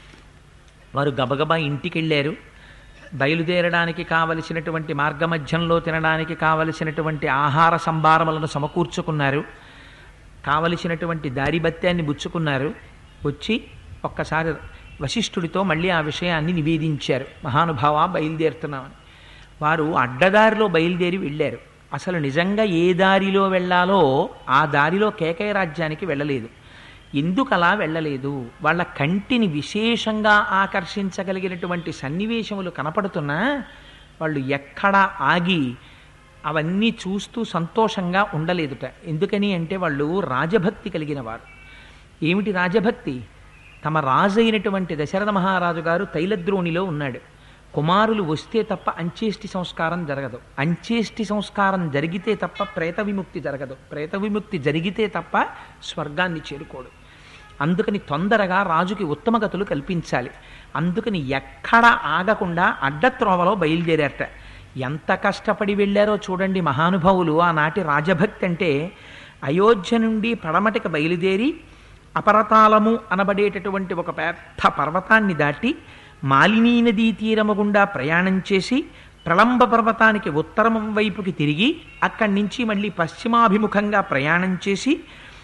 వారు గబగబా ఇంటికి వెళ్ళారు బయలుదేరడానికి కావలసినటువంటి మార్గమధ్యంలో తినడానికి కావలసినటువంటి ఆహార సంభారములను సమకూర్చుకున్నారు కావలసినటువంటి దారి బత్యాన్ని బుచ్చుకున్నారు వచ్చి ఒక్కసారి వశిష్ఠుడితో మళ్ళీ ఆ విషయాన్ని నివేదించారు మహానుభావ బయలుదేరుతున్నామని వారు అడ్డదారిలో బయలుదేరి వెళ్ళారు అసలు నిజంగా ఏ దారిలో వెళ్ళాలో ఆ దారిలో కేకయ రాజ్యానికి వెళ్ళలేదు ఎందుకు అలా వెళ్ళలేదు వాళ్ళ కంటిని విశేషంగా ఆకర్షించగలిగినటువంటి సన్నివేశములు కనపడుతున్నా వాళ్ళు ఎక్కడ ఆగి అవన్నీ చూస్తూ సంతోషంగా ఉండలేదుట ఎందుకని అంటే వాళ్ళు రాజభక్తి కలిగిన వారు ఏమిటి రాజభక్తి తమ రాజు అయినటువంటి దశరథ మహారాజు గారు తైలద్రోణిలో ఉన్నాడు కుమారులు వస్తే తప్ప అంచేష్టి సంస్కారం జరగదు అంచేష్టి సంస్కారం జరిగితే తప్ప ప్రేత విముక్తి జరగదు ప్రేత విముక్తి జరిగితే తప్ప స్వర్గాన్ని చేరుకోడు అందుకని తొందరగా రాజుకి ఉత్తమగతులు కల్పించాలి అందుకని ఎక్కడ ఆగకుండా అడ్డత్రోవలో బయలుదేరారట ఎంత కష్టపడి వెళ్ళారో చూడండి మహానుభావులు ఆనాటి రాజభక్తి అంటే అయోధ్య నుండి పడమటికి బయలుదేరి అపరతాళము అనబడేటటువంటి ఒక పెద్ద పర్వతాన్ని దాటి మాలినీ నదీ తీరము గుండా ప్రయాణం చేసి ప్రళంబ పర్వతానికి ఉత్తరం వైపుకి తిరిగి అక్కడి నుంచి మళ్ళీ పశ్చిమాభిముఖంగా ప్రయాణం చేసి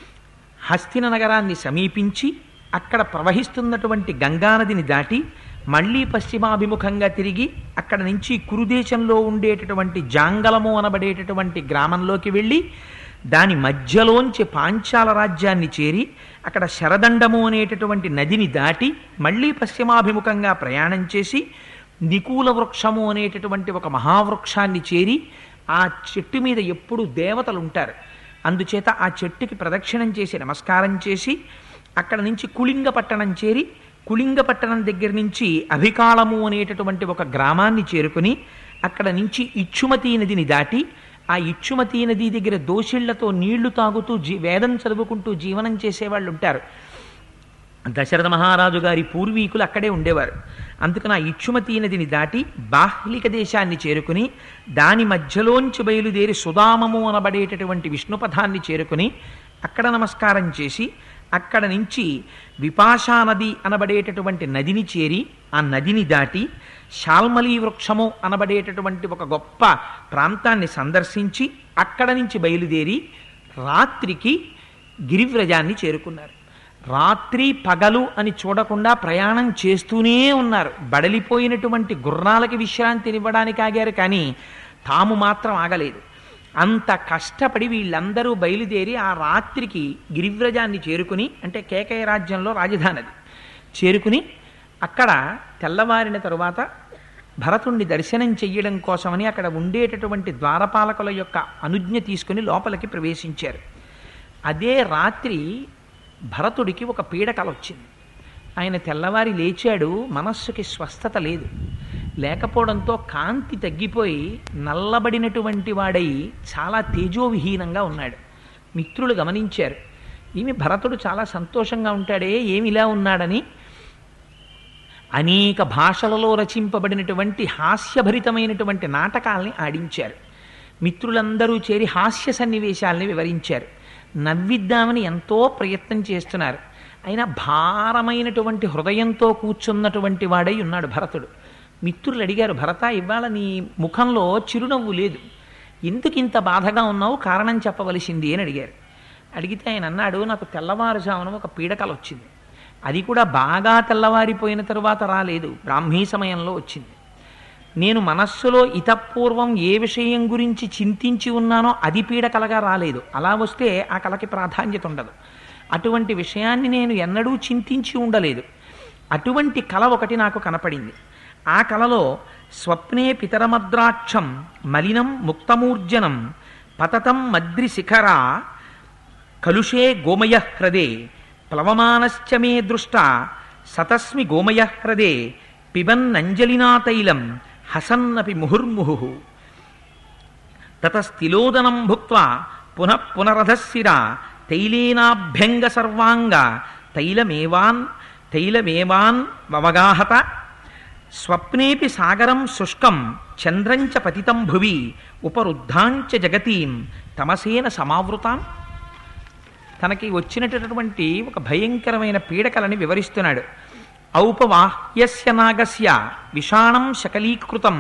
హస్తిన నగరాన్ని సమీపించి అక్కడ ప్రవహిస్తున్నటువంటి గంగానదిని దాటి మళ్ళీ పశ్చిమాభిముఖంగా తిరిగి అక్కడ నుంచి కురుదేశంలో ఉండేటటువంటి జాంగలము అనబడేటటువంటి గ్రామంలోకి వెళ్ళి దాని మధ్యలోంచి పాంచాల రాజ్యాన్ని చేరి అక్కడ శరదండము అనేటటువంటి నదిని దాటి మళ్ళీ పశ్చిమాభిముఖంగా ప్రయాణం చేసి నికూల వృక్షము అనేటటువంటి ఒక మహావృక్షాన్ని చేరి ఆ చెట్టు మీద ఎప్పుడు దేవతలు ఉంటారు అందుచేత ఆ చెట్టుకి ప్రదక్షిణం చేసి నమస్కారం చేసి అక్కడ నుంచి కుళింగ పట్టణం చేరి కుళింగ పట్టణం దగ్గర నుంచి అభికాళము అనేటటువంటి ఒక గ్రామాన్ని చేరుకుని అక్కడ నుంచి ఇచ్చుమతి నదిని దాటి ఆ ఇచ్చుమతి నది దగ్గర దోషిళ్లతో నీళ్లు తాగుతూ జీ వేదం చదువుకుంటూ జీవనం చేసేవాళ్ళు ఉంటారు దశరథ మహారాజు గారి పూర్వీకులు అక్కడే ఉండేవారు అందుకని ఆ ఇచ్చుమతి నదిని దాటి బాహ్లిక దేశాన్ని చేరుకుని దాని మధ్యలోంచి బయలుదేరి సుధామము అనబడేటటువంటి విష్ణుపథాన్ని చేరుకుని అక్కడ నమస్కారం చేసి అక్కడ నుంచి విపాషా నది అనబడేటటువంటి నదిని చేరి ఆ నదిని దాటి శాల్మలీ వృక్షము అనబడేటటువంటి ఒక గొప్ప ప్రాంతాన్ని సందర్శించి అక్కడ నుంచి బయలుదేరి రాత్రికి గిరివ్రజాన్ని చేరుకున్నారు రాత్రి పగలు అని చూడకుండా ప్రయాణం చేస్తూనే ఉన్నారు బడలిపోయినటువంటి గుర్రాలకి విశ్రాంతినివ్వడానికి ఆగారు కానీ తాము మాత్రం ఆగలేదు అంత కష్టపడి వీళ్ళందరూ బయలుదేరి ఆ రాత్రికి గిరివ్రజాన్ని చేరుకుని అంటే కేకయ రాజ్యంలో రాజధాని అది చేరుకుని అక్కడ తెల్లవారిన తరువాత భరతుణ్ణి దర్శనం చెయ్యడం కోసమని అక్కడ ఉండేటటువంటి ద్వారపాలకుల యొక్క అనుజ్ఞ తీసుకుని లోపలికి ప్రవేశించారు అదే రాత్రి భరతుడికి ఒక పీడకల వచ్చింది ఆయన తెల్లవారి లేచాడు మనస్సుకి స్వస్థత లేదు లేకపోవడంతో కాంతి తగ్గిపోయి నల్లబడినటువంటి వాడై చాలా తేజోవిహీనంగా ఉన్నాడు మిత్రులు గమనించారు ఈమె భరతుడు చాలా సంతోషంగా ఉంటాడే ఏమి ఇలా ఉన్నాడని అనేక భాషలలో రచింపబడినటువంటి హాస్యభరితమైనటువంటి నాటకాల్ని ఆడించారు మిత్రులందరూ చేరి హాస్య సన్నివేశాల్ని వివరించారు నవ్విద్దామని ఎంతో ప్రయత్నం చేస్తున్నారు అయినా భారమైనటువంటి హృదయంతో కూర్చున్నటువంటి వాడై ఉన్నాడు భరతుడు మిత్రులు అడిగారు భరత ఇవాళ నీ ముఖంలో చిరునవ్వు లేదు ఎందుకు ఇంత బాధగా ఉన్నావు కారణం చెప్పవలసింది అని అడిగారు అడిగితే ఆయన అన్నాడు నాకు తెల్లవారుజామున ఒక పీడకల వచ్చింది అది కూడా బాగా తెల్లవారిపోయిన తరువాత రాలేదు బ్రాహ్మీ సమయంలో వచ్చింది నేను మనస్సులో ఇతపూర్వం ఏ విషయం గురించి చింతించి ఉన్నానో అది పీడకలగా రాలేదు అలా వస్తే ఆ కళకి ప్రాధాన్యత ఉండదు అటువంటి విషయాన్ని నేను ఎన్నడూ చింతించి ఉండలేదు అటువంటి కళ ఒకటి నాకు కనపడింది ఆ కళలో స్వప్నే పితరమద్రాక్షం మలినం ముక్తమూర్జనం పతతం మద్రి శిఖరా కలుషే గోమయ హ్రదే ప్లవమానశ్చ మే దృష్ట సతస్మి గోమయ హ్రదే పిబన్నంజలినా తైలం హసన్నపి ముహుర్ముహు తతస్థిలోదనం భుక్వా పునః పునరధశిర తైలేనాభ్యంగ సర్వాంగ తైలమేవాన్ తైలమేవాన్ వవగాహత స్వప్నేపి సాగరం శుష్కం చంద్రంచ పతితం భువి ఉపరుద్ధాంచ జగతీం తమసేన సమావృతాం తనకి వచ్చినటువంటి ఒక భయంకరమైన పీడకలని వివరిస్తున్నాడు ఔపవాహ్యస్య నాగస్య విషాణం శకలీకృతం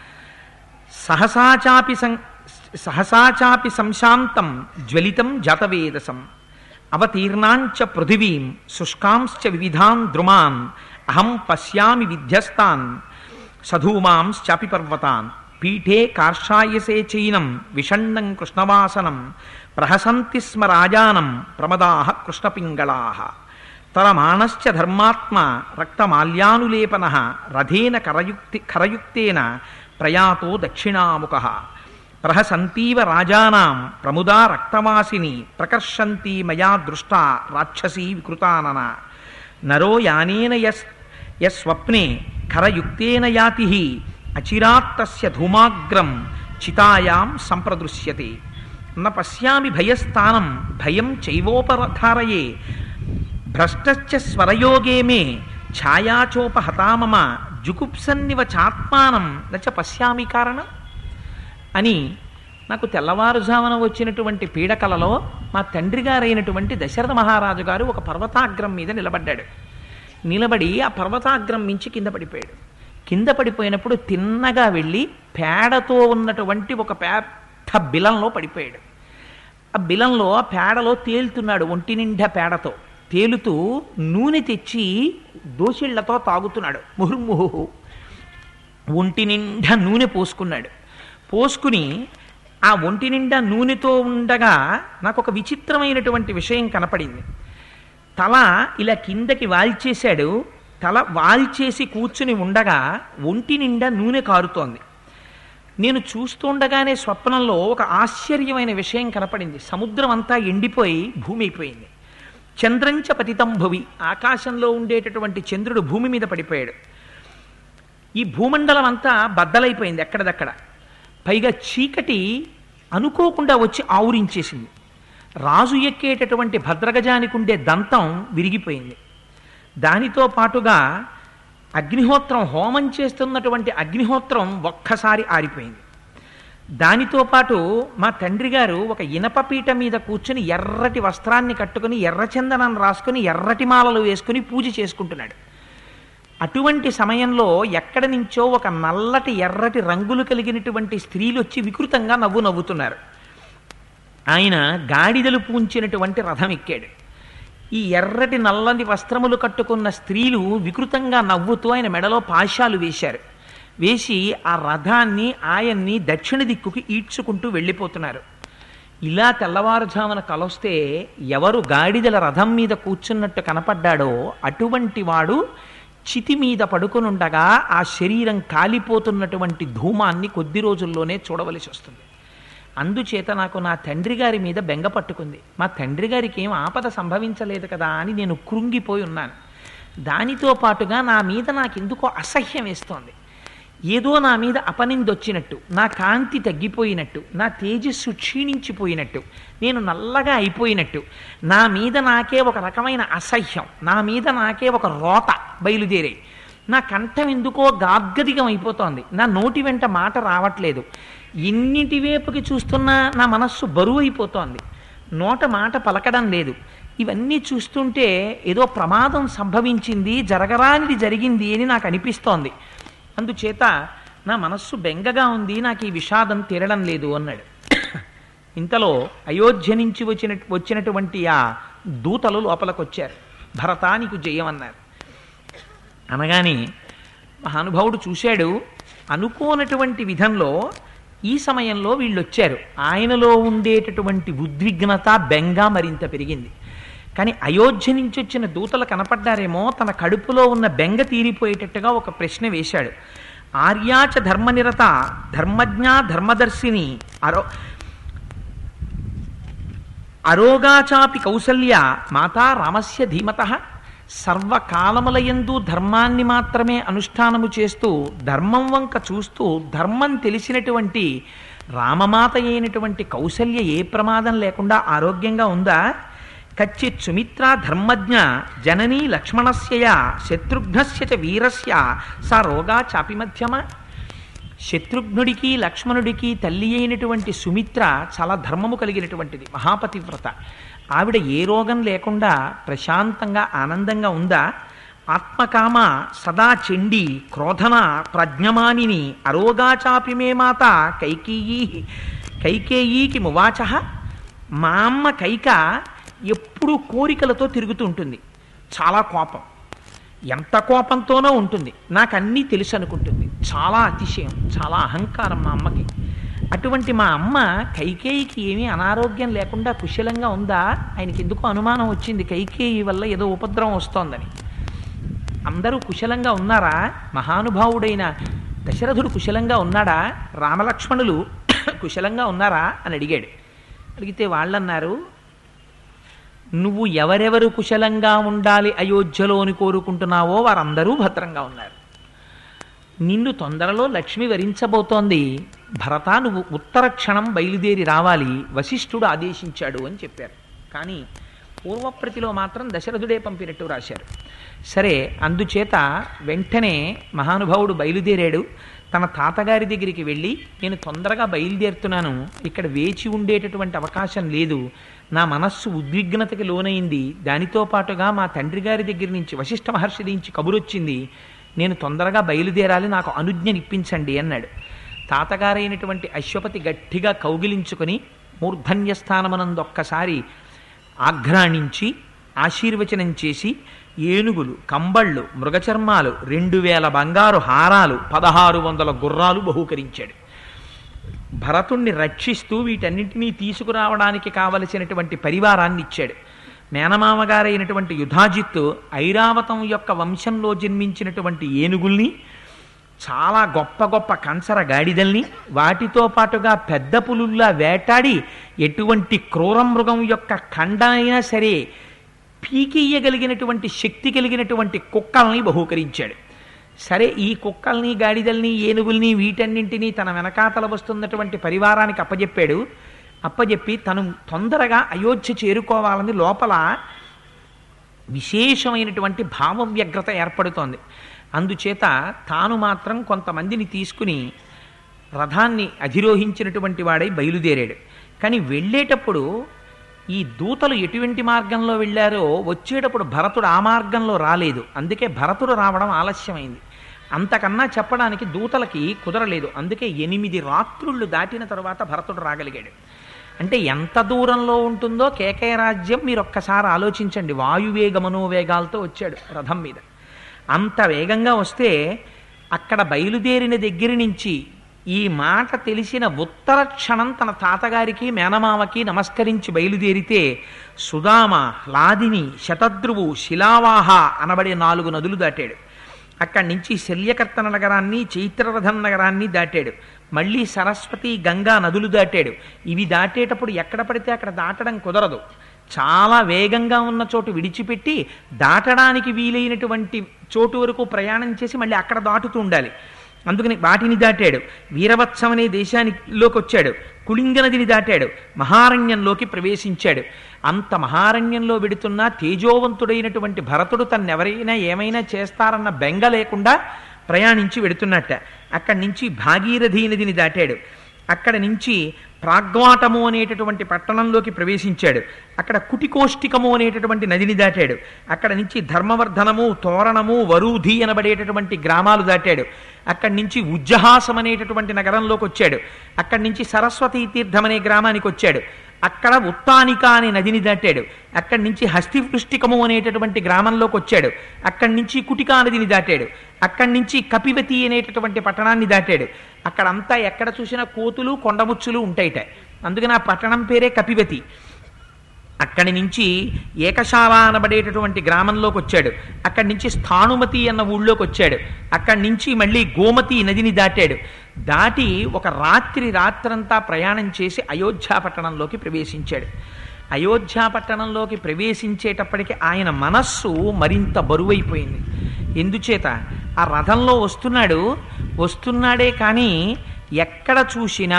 సహసాచాపి సం సహసాచాపి సంశాంతం జ్వలితం జాతవేదసం అవతీర్ణాంచ పృథివీం శుష్కాంశ్చ వివిధాన్ ద్రుమాన్ అహం పశ్యామి విధ్యస్తాన్ సధూమాంశ్చాపి పర్వతాన్ పీఠే కార్షాయసే చైనం విషణ్ణం కృష్ణవాసనం ప్రహసంతి స్మ రాజానం ప్రమదాః కృష్ణపింగళాః తరమాణశ్చ ధర్మాత్మ రక్తమాల్యానులేపన రథేన కరయుక్తి ఖరయుక్తేన ప్రయాతో దక్షిణాముఖ ప్రహసంతీవ రాజానాం ప్రముదా రక్తవాసిని ప్రకర్షంతి మయా దృష్టా రాక్షసీ వికృతానన నరో యానేన యస్ యస్వప్నే ఖరయుక్తేన యాతి అచిరాత్తస్య ధూమాగ్రం చితాయాం సంప్రదృశ్యతే న పశ్యామి భయస్థానం భయం చైవోపధారయే భ్రష్టశ్చ స్వరయోగే మే ఛాయాచోపహతామమ జుగుప్సన్నివ చాత్మానం నచ పశ్యామి కారణం అని నాకు తెల్లవారుజామున వచ్చినటువంటి పీడకలలో మా తండ్రి గారైనటువంటి దశరథ మహారాజు గారు ఒక పర్వతాగ్రం మీద నిలబడ్డాడు నిలబడి ఆ పర్వతాగ్రం మించి కింద పడిపోయాడు కింద పడిపోయినప్పుడు తిన్నగా వెళ్ళి పేడతో ఉన్నటువంటి ఒక పెద్ద బిలంలో పడిపోయాడు ఆ బిలంలో ఆ పేడలో తేలుతున్నాడు ఒంటి నిండా పేడతో తేలుతూ నూనె తెచ్చి దోసిళ్లతో తాగుతున్నాడు ముహుర్ముహు ఒంటి నిండా నూనె పోసుకున్నాడు పోసుకుని ఆ ఒంటి నిండా నూనెతో ఉండగా నాకు ఒక విచిత్రమైనటువంటి విషయం కనపడింది తల ఇలా కిందకి వాల్చేశాడు తల వాల్చేసి కూర్చుని ఉండగా ఒంటి నిండా నూనె కారుతోంది నేను చూస్తుండగానే స్వప్నంలో ఒక ఆశ్చర్యమైన విషయం కనపడింది సముద్రం అంతా ఎండిపోయి భూమి అయిపోయింది చంద్రంచ పతితం భువి ఆకాశంలో ఉండేటటువంటి చంద్రుడు భూమి మీద పడిపోయాడు ఈ భూమండలం అంతా బద్దలైపోయింది ఎక్కడదక్కడ పైగా చీకటి అనుకోకుండా వచ్చి ఆవురించేసింది రాజు ఎక్కేటటువంటి భద్రగజానికి ఉండే దంతం విరిగిపోయింది దానితో పాటుగా అగ్నిహోత్రం హోమం చేస్తున్నటువంటి అగ్నిహోత్రం ఒక్కసారి ఆరిపోయింది దానితో పాటు మా తండ్రి గారు ఒక ఇనప పీట మీద కూర్చుని ఎర్రటి వస్త్రాన్ని కట్టుకుని ఎర్రచందనం రాసుకుని ఎర్రటి మాలలు వేసుకుని పూజ చేసుకుంటున్నాడు అటువంటి సమయంలో ఎక్కడి నుంచో ఒక నల్లటి ఎర్రటి రంగులు కలిగినటువంటి స్త్రీలు వచ్చి వికృతంగా నవ్వు నవ్వుతున్నారు ఆయన గాడిదలు పూంచినటువంటి రథం ఎక్కాడు ఈ ఎర్రటి నల్లని వస్త్రములు కట్టుకున్న స్త్రీలు వికృతంగా నవ్వుతూ ఆయన మెడలో పాశాలు వేశారు వేసి ఆ రథాన్ని ఆయన్ని దక్షిణ దిక్కుకి ఈడ్చుకుంటూ వెళ్ళిపోతున్నారు ఇలా తెల్లవారుజామున కలొస్తే ఎవరు గాడిదల రథం మీద కూర్చున్నట్టు కనపడ్డాడో అటువంటి వాడు చితి మీద పడుకునుండగా ఆ శరీరం కాలిపోతున్నటువంటి ధూమాన్ని కొద్ది రోజుల్లోనే చూడవలసి వస్తుంది అందుచేత నాకు నా తండ్రి గారి మీద బెంగ పట్టుకుంది మా తండ్రి గారికి ఏం ఆపద సంభవించలేదు కదా అని నేను కృంగిపోయి ఉన్నాను దానితో పాటుగా నా మీద నాకెందుకో అసహ్యం వేస్తోంది ఏదో నా మీద అపనిందొచ్చినట్టు నా కాంతి తగ్గిపోయినట్టు నా తేజస్సు క్షీణించిపోయినట్టు నేను నల్లగా అయిపోయినట్టు నా మీద నాకే ఒక రకమైన అసహ్యం నా మీద నాకే ఒక రోత బయలుదేరే నా కంఠం ఎందుకో గార్గదిగం అయిపోతోంది నా నోటి వెంట మాట రావట్లేదు ఎన్నిటి వైపుకి చూస్తున్నా నా మనస్సు బరువు అయిపోతోంది నోట మాట పలకడం లేదు ఇవన్నీ చూస్తుంటే ఏదో ప్రమాదం సంభవించింది జరగరానిది జరిగింది అని నాకు అనిపిస్తోంది అందుచేత నా మనస్సు బెంగగా ఉంది నాకు ఈ విషాదం తీరడం లేదు అన్నాడు ఇంతలో అయోధ్య నుంచి వచ్చిన వచ్చినటువంటి ఆ దూతలు లోపలికి వచ్చారు భరతానికి జయమన్నారు అనగానే మహానుభావుడు చూశాడు అనుకోనటువంటి విధంలో ఈ సమయంలో వీళ్ళు వచ్చారు ఆయనలో ఉండేటటువంటి ఉద్విగ్నత బెంగ మరింత పెరిగింది కానీ అయోధ్య నుంచి వచ్చిన దూతలు కనపడ్డారేమో తన కడుపులో ఉన్న బెంగ తీరిపోయేటట్టుగా ఒక ప్రశ్న వేశాడు ఆర్యాచ ధర్మనిరత ధర్మజ్ఞ ధర్మదర్శిని అరో అరోగాచాపి కౌసల్య మాతా రామస్య ధీమత సర్వకాలములయందు ధర్మాన్ని మాత్రమే అనుష్ఠానము చేస్తూ ధర్మం వంక చూస్తూ ధర్మం తెలిసినటువంటి రామమాత అయినటువంటి కౌసల్య ఏ ప్రమాదం లేకుండా ఆరోగ్యంగా ఉందా కచ్చిత్ సుమిత్ర ధర్మజ్ఞ జననీ లక్ష్మణస్య శత్రుఘ్నస్య చ వీరస్య సా రోగా చాపి మధ్యమ శత్రుఘ్నుడికి లక్ష్మణుడికి తల్లి అయినటువంటి సుమిత్ర చాలా ధర్మము కలిగినటువంటిది మహాపతివ్రత ఆవిడ ఏ రోగం లేకుండా ప్రశాంతంగా ఆనందంగా ఉందా ఆత్మకామ సదా చెండి క్రోధన ప్రజ్ఞమానిని అరోగాచాపి మే మాత కైకేయీ కైకేయీకి మువాచ మా అమ్మ కైక ఎప్పుడూ కోరికలతో తిరుగుతూ ఉంటుంది చాలా కోపం ఎంత కోపంతోనో ఉంటుంది నాకు అన్నీ తెలుసు అనుకుంటుంది చాలా అతిశయం చాలా అహంకారం మా అమ్మకి అటువంటి మా అమ్మ కైకేయికి ఏమీ అనారోగ్యం లేకుండా కుశలంగా ఉందా ఆయనకి ఎందుకో అనుమానం వచ్చింది కైకేయి వల్ల ఏదో ఉపద్రవం వస్తోందని అందరూ కుశలంగా ఉన్నారా మహానుభావుడైన దశరథుడు కుశలంగా ఉన్నాడా రామలక్ష్మణులు కుశలంగా ఉన్నారా అని అడిగాడు అడిగితే వాళ్ళన్నారు నువ్వు ఎవరెవరు కుశలంగా ఉండాలి అయోధ్యలో అని కోరుకుంటున్నావో వారందరూ భద్రంగా ఉన్నారు నిన్ను తొందరలో లక్ష్మి వరించబోతోంది భరత నువ్వు ఉత్తర క్షణం బయలుదేరి రావాలి వశిష్ఠుడు ఆదేశించాడు అని చెప్పారు కానీ పూర్వప్రతిలో మాత్రం దశరథుడే పంపినట్టు రాశారు సరే అందుచేత వెంటనే మహానుభావుడు బయలుదేరాడు తన తాతగారి దగ్గరికి వెళ్ళి నేను తొందరగా బయలుదేరుతున్నాను ఇక్కడ వేచి ఉండేటటువంటి అవకాశం లేదు నా మనస్సు ఉద్విగ్నతకి లోనైంది దానితో పాటుగా మా తండ్రి గారి దగ్గర నుంచి వశిష్ఠ మహర్షి నుంచి కబురొచ్చింది నేను తొందరగా బయలుదేరాలి నాకు అనుజ్ఞనిప్పించండి అన్నాడు తాతగారైనటువంటి అశ్వపతి గట్టిగా కౌగిలించుకొని మూర్ధన్య స్థానమనందు ఒక్కసారి ఆఘ్రాణించి ఆశీర్వచనం చేసి ఏనుగులు కంబళ్ళు మృగచర్మాలు రెండు వేల బంగారు హారాలు పదహారు వందల గుర్రాలు బహూకరించాడు భరతుణ్ణి రక్షిస్తూ వీటన్నింటినీ తీసుకురావడానికి కావలసినటువంటి పరివారాన్ని ఇచ్చాడు మేనమామగారైనటువంటి యుధాజిత్తు ఐరావతం యొక్క వంశంలో జన్మించినటువంటి ఏనుగుల్ని చాలా గొప్ప గొప్ప కంచర గాడిదల్ని వాటితో పాటుగా పెద్ద పులుల్లా వేటాడి ఎటువంటి క్రూర మృగం యొక్క ఖండ అయినా సరే పీకియ్యగలిగినటువంటి శక్తి కలిగినటువంటి కుక్కల్ని బహూకరించాడు సరే ఈ కుక్కల్ని గాడిదల్ని ఏనుగుల్ని వీటన్నింటినీ తన వెనకాతల వస్తున్నటువంటి పరివారానికి అప్పజెప్పాడు అప్పజెప్పి తను తొందరగా అయోధ్య చేరుకోవాలని లోపల విశేషమైనటువంటి భావవ్యగ్రత ఏర్పడుతోంది అందుచేత తాను మాత్రం కొంతమందిని తీసుకుని రథాన్ని అధిరోహించినటువంటి వాడై బయలుదేరాడు కానీ వెళ్ళేటప్పుడు ఈ దూతలు ఎటువంటి మార్గంలో వెళ్ళారో వచ్చేటప్పుడు భరతుడు ఆ మార్గంలో రాలేదు అందుకే భరతుడు రావడం ఆలస్యమైంది అంతకన్నా చెప్పడానికి దూతలకి కుదరలేదు అందుకే ఎనిమిది రాత్రుళ్ళు దాటిన తరువాత భరతుడు రాగలిగాడు అంటే ఎంత దూరంలో ఉంటుందో కేకయ రాజ్యం మీరు ఒక్కసారి ఆలోచించండి వాయువేగ మనోవేగాలతో వచ్చాడు రథం మీద అంత వేగంగా వస్తే అక్కడ బయలుదేరిన దగ్గర నుంచి ఈ మాట తెలిసిన ఉత్తర క్షణం తన తాతగారికి మేనమామకి నమస్కరించి బయలుదేరితే సుధామ లాదిని శతద్రువు శిలావాహ అనబడే నాలుగు నదులు దాటాడు అక్కడి నుంచి శల్యకర్తన నగరాన్ని చైత్రరథం నగరాన్ని దాటాడు మళ్ళీ సరస్వతి గంగా నదులు దాటాడు ఇవి దాటేటప్పుడు ఎక్కడ పడితే అక్కడ దాటడం కుదరదు చాలా వేగంగా ఉన్న చోటు విడిచిపెట్టి దాటడానికి వీలైనటువంటి చోటు వరకు ప్రయాణం చేసి మళ్ళీ అక్కడ దాటుతూ ఉండాలి అందుకని వాటిని దాటాడు వీరవత్సం అనే దేశానిలోకి వచ్చాడు కుళింగ నదిని దాటాడు మహారణ్యంలోకి ప్రవేశించాడు అంత మహారణ్యంలో వెడుతున్న తేజోవంతుడైనటువంటి భరతుడు తన్నెవరైనా ఏమైనా చేస్తారన్న బెంగ లేకుండా ప్రయాణించి వెడుతున్నట్ట అక్కడి నుంచి భాగీరథీ నదిని దాటాడు అక్కడ నుంచి ప్రాగ్వాటము అనేటటువంటి పట్టణంలోకి ప్రవేశించాడు అక్కడ కుటికోష్టికము అనేటటువంటి నదిని దాటాడు అక్కడ నుంచి ధర్మవర్ధనము తోరణము వరూధి అనబడేటటువంటి గ్రామాలు దాటాడు అక్కడి నుంచి ఉజ్జహాసం అనేటటువంటి నగరంలోకి వచ్చాడు అక్కడి నుంచి సరస్వతీ తీర్థం అనే గ్రామానికి వచ్చాడు అక్కడ ఉత్తానిక అనే నదిని దాటాడు అక్కడి నుంచి హస్తివృష్టికము అనేటటువంటి గ్రామంలోకి వచ్చాడు అక్కడి నుంచి కుటికా నదిని దాటాడు అక్కడి నుంచి కపివతి అనేటటువంటి పట్టణాన్ని దాటాడు అక్కడంతా ఎక్కడ చూసినా కోతులు కొండముచ్చులు ఉంటాయిట అందుకని ఆ పట్టణం పేరే కపివతి అక్కడి నుంచి ఏకశాల అనబడేటటువంటి గ్రామంలోకి వచ్చాడు అక్కడి నుంచి స్థానుమతి అన్న ఊళ్ళోకి వచ్చాడు అక్కడి నుంచి మళ్ళీ గోమతి నదిని దాటాడు దాటి ఒక రాత్రి రాత్రంతా ప్రయాణం చేసి అయోధ్య పట్టణంలోకి ప్రవేశించాడు అయోధ్య పట్టణంలోకి ప్రవేశించేటప్పటికి ఆయన మనస్సు మరింత బరువైపోయింది ఎందుచేత ఆ రథంలో వస్తున్నాడు వస్తున్నాడే కానీ ఎక్కడ చూసినా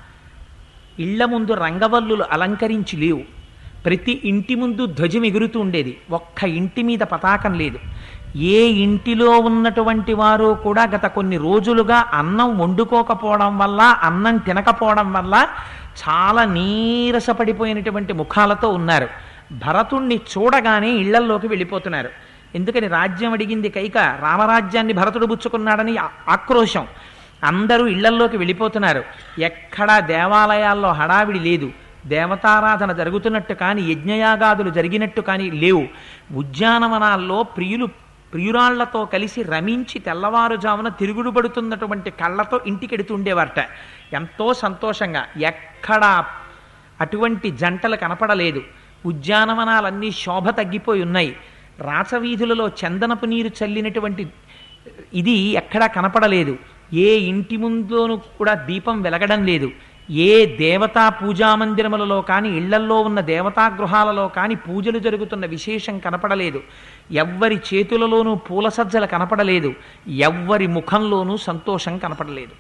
ఇళ్ల ముందు రంగవల్లులు అలంకరించి లేవు ప్రతి ఇంటి ముందు ధ్వజం ఎగురుతూ ఉండేది ఒక్క ఇంటి మీద పతాకం లేదు ఏ ఇంటిలో ఉన్నటువంటి వారు కూడా గత కొన్ని రోజులుగా అన్నం వండుకోకపోవడం వల్ల అన్నం తినకపోవడం వల్ల చాలా నీరసపడిపోయినటువంటి ముఖాలతో ఉన్నారు భరతుణ్ణి చూడగానే ఇళ్లల్లోకి వెళ్ళిపోతున్నారు ఎందుకని రాజ్యం అడిగింది కైక రామరాజ్యాన్ని భరతుడు పుచ్చుకున్నాడని ఆ- ఆక్రోశం అందరూ ఇళ్లల్లోకి వెళ్ళిపోతున్నారు ఎక్కడా దేవాలయాల్లో హడావిడి లేదు దేవతారాధన జరుగుతున్నట్టు కానీ యజ్ఞయాగాదులు జరిగినట్టు కానీ లేవు ఉద్యానవనాల్లో ప్రియులు ప్రియురాళ్లతో కలిసి రమించి తెల్లవారుజామున తిరుగుడు పడుతున్నటువంటి కళ్ళతో ఇంటికెడుతూ ఉండేవారట ఎంతో సంతోషంగా ఎక్కడా అటువంటి జంటలు కనపడలేదు ఉద్యానవనాలన్నీ శోభ తగ్గిపోయి ఉన్నాయి రాచవీధులలో చందనపు నీరు చల్లినటువంటి ఇది ఎక్కడా కనపడలేదు ఏ ఇంటి ముందును కూడా దీపం వెలగడం లేదు ఏ దేవతా పూజా మందిరములలో కానీ ఇళ్లల్లో ఉన్న దేవతా గృహాలలో కానీ పూజలు జరుగుతున్న విశేషం కనపడలేదు ఎవ్వరి చేతులలోనూ పూల సజ్జలు కనపడలేదు ఎవ్వరి ముఖంలోనూ సంతోషం కనపడలేదు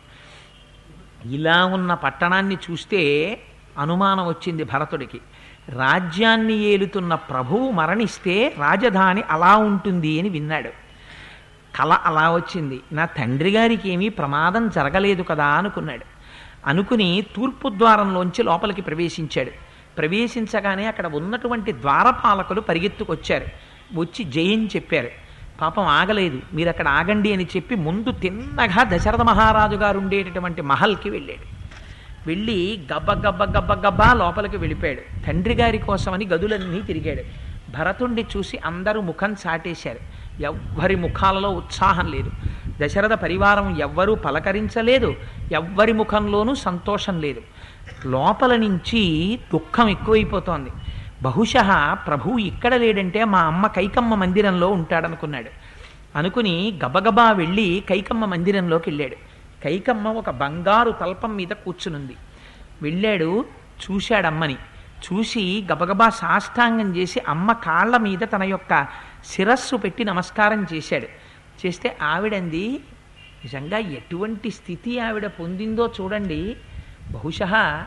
ఇలా ఉన్న పట్టణాన్ని చూస్తే అనుమానం వచ్చింది భరతుడికి రాజ్యాన్ని ఏలుతున్న ప్రభువు మరణిస్తే రాజధాని అలా ఉంటుంది అని విన్నాడు కల అలా వచ్చింది నా తండ్రి గారికి ఏమీ ప్రమాదం జరగలేదు కదా అనుకున్నాడు అనుకుని తూర్పు ద్వారంలోంచి లోపలికి ప్రవేశించాడు ప్రవేశించగానే అక్కడ ఉన్నటువంటి ద్వారపాలకులు పరిగెత్తుకొచ్చారు వచ్చి జయం చెప్పారు పాపం ఆగలేదు మీరు అక్కడ ఆగండి అని చెప్పి ముందు తిన్నగా దశరథ మహారాజు గారు ఉండేటటువంటి మహల్కి వెళ్ళాడు వెళ్ళి గబ్బ గబ్బ గబ్బ గబ్బా లోపలికి వెళ్ళిపోయాడు తండ్రి గారి కోసమని గదులన్నీ తిరిగాడు భరతుణ్ణి చూసి అందరూ ముఖం చాటేశారు ఎవ్వరి ముఖాలలో ఉత్సాహం లేదు దశరథ పరివారం ఎవ్వరూ పలకరించలేదు ఎవ్వరి ముఖంలోనూ సంతోషం లేదు లోపల నుంచి దుఃఖం ఎక్కువైపోతోంది బహుశः ప్రభువు ఇక్కడ లేడంటే మా అమ్మ కైకమ్మ మందిరంలో ఉంటాడనుకున్నాడు అనుకుని గబగబా వెళ్ళి కైకమ్మ మందిరంలోకి వెళ్ళాడు కైకమ్మ ఒక బంగారు తల్పం మీద కూర్చునుంది వెళ్ళాడు చూశాడమ్మని చూసి గబగబా సాష్టాంగం చేసి అమ్మ కాళ్ళ మీద తన యొక్క శిరస్సు పెట్టి నమస్కారం చేశాడు చేస్తే ఆవిడంది నిజంగా ఎటువంటి స్థితి ఆవిడ పొందిందో చూడండి బహుశः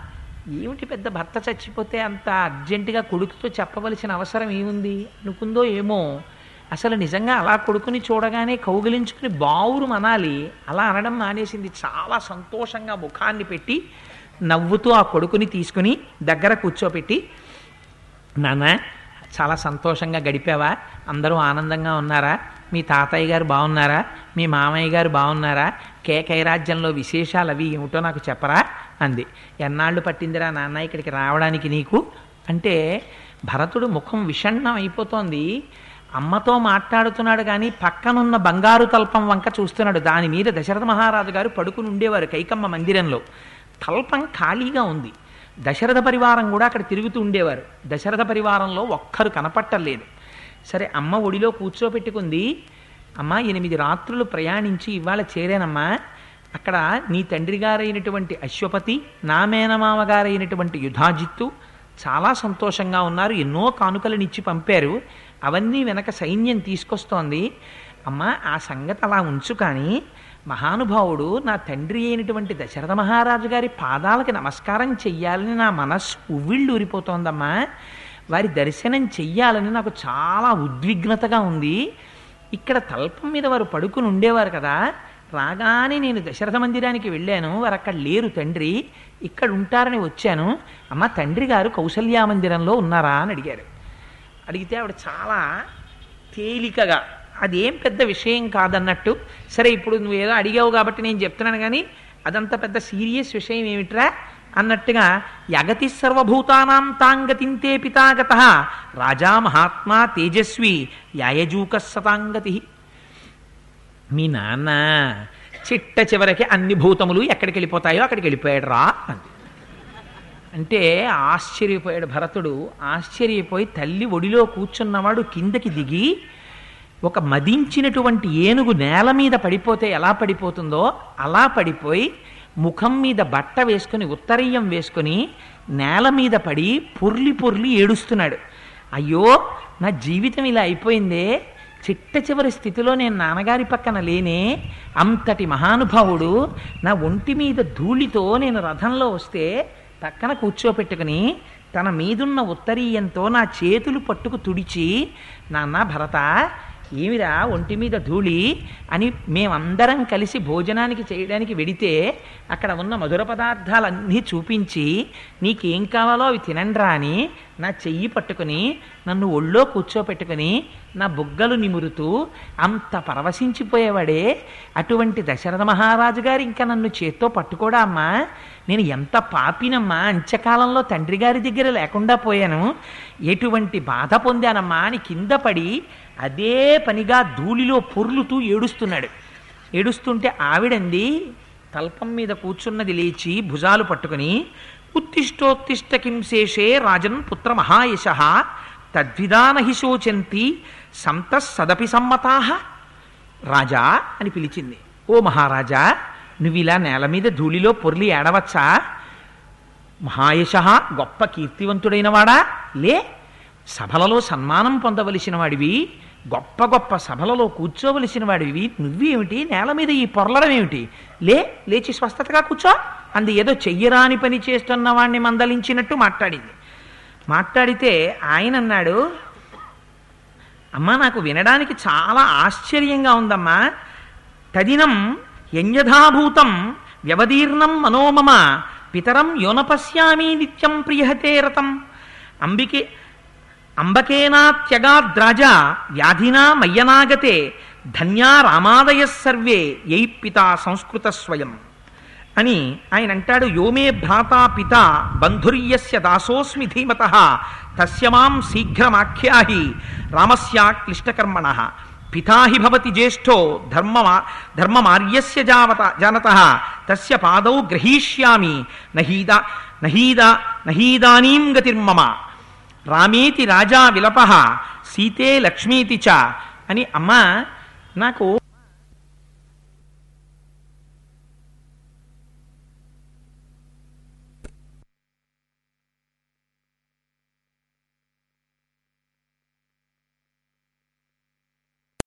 ఏమిటి పెద్ద భర్త చచ్చిపోతే అంత అర్జెంటుగా కొడుకుతో చెప్పవలసిన అవసరం ఏముంది అనుకుందో ఏమో అసలు నిజంగా అలా కొడుకుని చూడగానే కౌగిలించుకుని బావురు మనాలి అలా అనడం మానేసింది చాలా సంతోషంగా ముఖాన్ని పెట్టి నవ్వుతూ ఆ కొడుకుని తీసుకుని దగ్గర కూర్చోపెట్టి నాన్న చాలా సంతోషంగా గడిపావా అందరూ ఆనందంగా ఉన్నారా మీ తాతయ్య గారు బాగున్నారా మీ మామయ్య గారు బాగున్నారా కేకైరాజ్యంలో విశేషాలు అవి ఏమిటో నాకు చెప్పరా అంది ఎన్నాళ్ళు పట్టిందిరా నాన్న ఇక్కడికి రావడానికి నీకు అంటే భరతుడు ముఖం విషణ్ణం అయిపోతోంది అమ్మతో మాట్లాడుతున్నాడు కానీ పక్కనున్న బంగారు తల్పం వంక చూస్తున్నాడు దాని మీద దశరథ మహారాజు గారు పడుకుని ఉండేవారు కైకమ్మ మందిరంలో తల్పం ఖాళీగా ఉంది దశరథ పరివారం కూడా అక్కడ తిరుగుతూ ఉండేవారు దశరథ పరివారంలో ఒక్కరు కనపట్టలేదు సరే అమ్మ ఒడిలో కూర్చోపెట్టుకుంది అమ్మ ఎనిమిది రాత్రులు ప్రయాణించి ఇవాళ చేరానమ్మా అక్కడ నీ తండ్రి గారైనటువంటి అశ్వపతి నా మేనమామ గారైనటువంటి యుధాజిత్తు చాలా సంతోషంగా ఉన్నారు ఎన్నో కానుకలనిచ్చి పంపారు అవన్నీ వెనక సైన్యం తీసుకొస్తోంది అమ్మ ఆ సంగతి అలా ఉంచు కానీ మహానుభావుడు నా తండ్రి అయినటువంటి దశరథ మహారాజు గారి పాదాలకి నమస్కారం చెయ్యాలని నా మనస్సు ఉవ్విళ్ళూరిపోతోందమ్మా వారి దర్శనం చెయ్యాలని నాకు చాలా ఉద్విగ్నతగా ఉంది ఇక్కడ తల్పం మీద వారు పడుకుని ఉండేవారు కదా రాగానే నేను దశరథ మందిరానికి వెళ్ళాను వారు అక్కడ లేరు తండ్రి ఇక్కడ ఉంటారని వచ్చాను అమ్మ తండ్రి గారు కౌసల్యా మందిరంలో ఉన్నారా అని అడిగారు అడిగితే ఆవిడ చాలా తేలికగా అదేం పెద్ద విషయం కాదన్నట్టు సరే ఇప్పుడు నువ్వు ఏదో అడిగావు కాబట్టి నేను చెప్తున్నాను కానీ అదంత పెద్ద సీరియస్ విషయం ఏమిట్రా అన్నట్టుగా యగతి సర్వభూతానాం తాంగతింతే పితాగత రాజా మహాత్మా తేజస్వి యాయజూక సతాంగతి మీ నాన్న చిట్ట చివరికి అన్ని భూతములు ఎక్కడికి వెళ్ళిపోతాయో అక్కడికి వెళ్ళిపోయాడు రా అంది అంటే ఆశ్చర్యపోయాడు భరతుడు ఆశ్చర్యపోయి తల్లి ఒడిలో కూర్చున్నవాడు కిందకి దిగి ఒక మదించినటువంటి ఏనుగు నేల మీద పడిపోతే ఎలా పడిపోతుందో అలా పడిపోయి ముఖం మీద బట్ట వేసుకుని ఉత్తరీయం వేసుకుని నేల మీద పడి పొర్లి పొర్లి ఏడుస్తున్నాడు అయ్యో నా జీవితం ఇలా అయిపోయిందే చిట్ట చివరి స్థితిలో నేను నాన్నగారి పక్కన లేనే అంతటి మహానుభావుడు నా ఒంటి మీద ధూళితో నేను రథంలో వస్తే పక్కన కూర్చోపెట్టుకుని తన మీదున్న ఉత్తరీయంతో నా చేతులు పట్టుకు తుడిచి నాన్న భరత ఏమిరా ఒంటి మీద ధూళి అని మేమందరం కలిసి భోజనానికి చేయడానికి వెడితే అక్కడ ఉన్న మధుర పదార్థాలన్నీ చూపించి నీకేం కావాలో అవి తినండ్రా అని నా చెయ్యి పట్టుకుని నన్ను ఒళ్ళో కూర్చోపెట్టుకుని నా బుగ్గలు నిమురుతూ అంత పరవశించిపోయేవాడే అటువంటి దశరథ మహారాజు గారు ఇంకా నన్ను చేత్తో పట్టుకోడా అమ్మా నేను ఎంత పాపినమ్మా అంత్యకాలంలో తండ్రి గారి దగ్గర లేకుండా పోయాను ఎటువంటి బాధ పొందానమ్మా అని కింద పడి అదే పనిగా ధూళిలో పొర్లుతూ ఏడుస్తున్నాడు ఏడుస్తుంటే ఆవిడంది తల్పం మీద కూర్చున్నది లేచి భుజాలు పట్టుకుని ఉత్తిష్టోత్తిష్ట కింశేషే రాజన్ పుత్ర మహాయశ తద్విధాన హి శోచంతి సంత సదపి సమ్మతా రాజా అని పిలిచింది ఓ మహారాజా నువ్వు ఇలా నేల మీద ధూళిలో పొర్లి ఏడవచ్చా మహాయశ గొప్ప కీర్తివంతుడైన వాడా లే సభలలో సన్మానం పొందవలసిన వాడివి గొప్ప గొప్ప సభలలో కూర్చోవలసిన వాడివి నువ్వేమిటి నేల మీద ఈ పొరలడం ఏమిటి లే లేచి స్వస్థతగా కూర్చో అంది ఏదో చెయ్యరాని పని చేస్తున్న వాడిని మందలించినట్టు మాట్లాడింది మాట్లాడితే ఆయన అన్నాడు అమ్మా నాకు వినడానికి చాలా ఆశ్చర్యంగా ఉందమ్మా తదినం యన్యథాభూతం వ్యవదీర్ణం మనోమమ పితరం యోనపశ్యామి నిత్యం ప్రియహతే రతం అంబికే అంబకేనాత్యగాద్రాజ వ్యాధినా మయ్యనాగతే ధన్యా రామాదయ సర్వే యై పితా సంస్కృత స్వయం అని ఆయన అంటాడు యోమే భ్రాతా పిత బంధుర్యస్య దాసోస్మి ధీమత తస్య మాం శీఘ్రమాఖ్యాహి రామస్యా క్లిష్టకర్మణ పితా హి భవతి జ్యేష్ఠో ధర్మ ధర్మమార్యస్య జావత జానత తస్య పాదౌ గ్రహీష్యామి నహీదా నహీదా నహీదానీం గతిర్మమ రామేతి రాజా విలప సీతే లక్ష్మీతి చ అని అమ్మ నాకు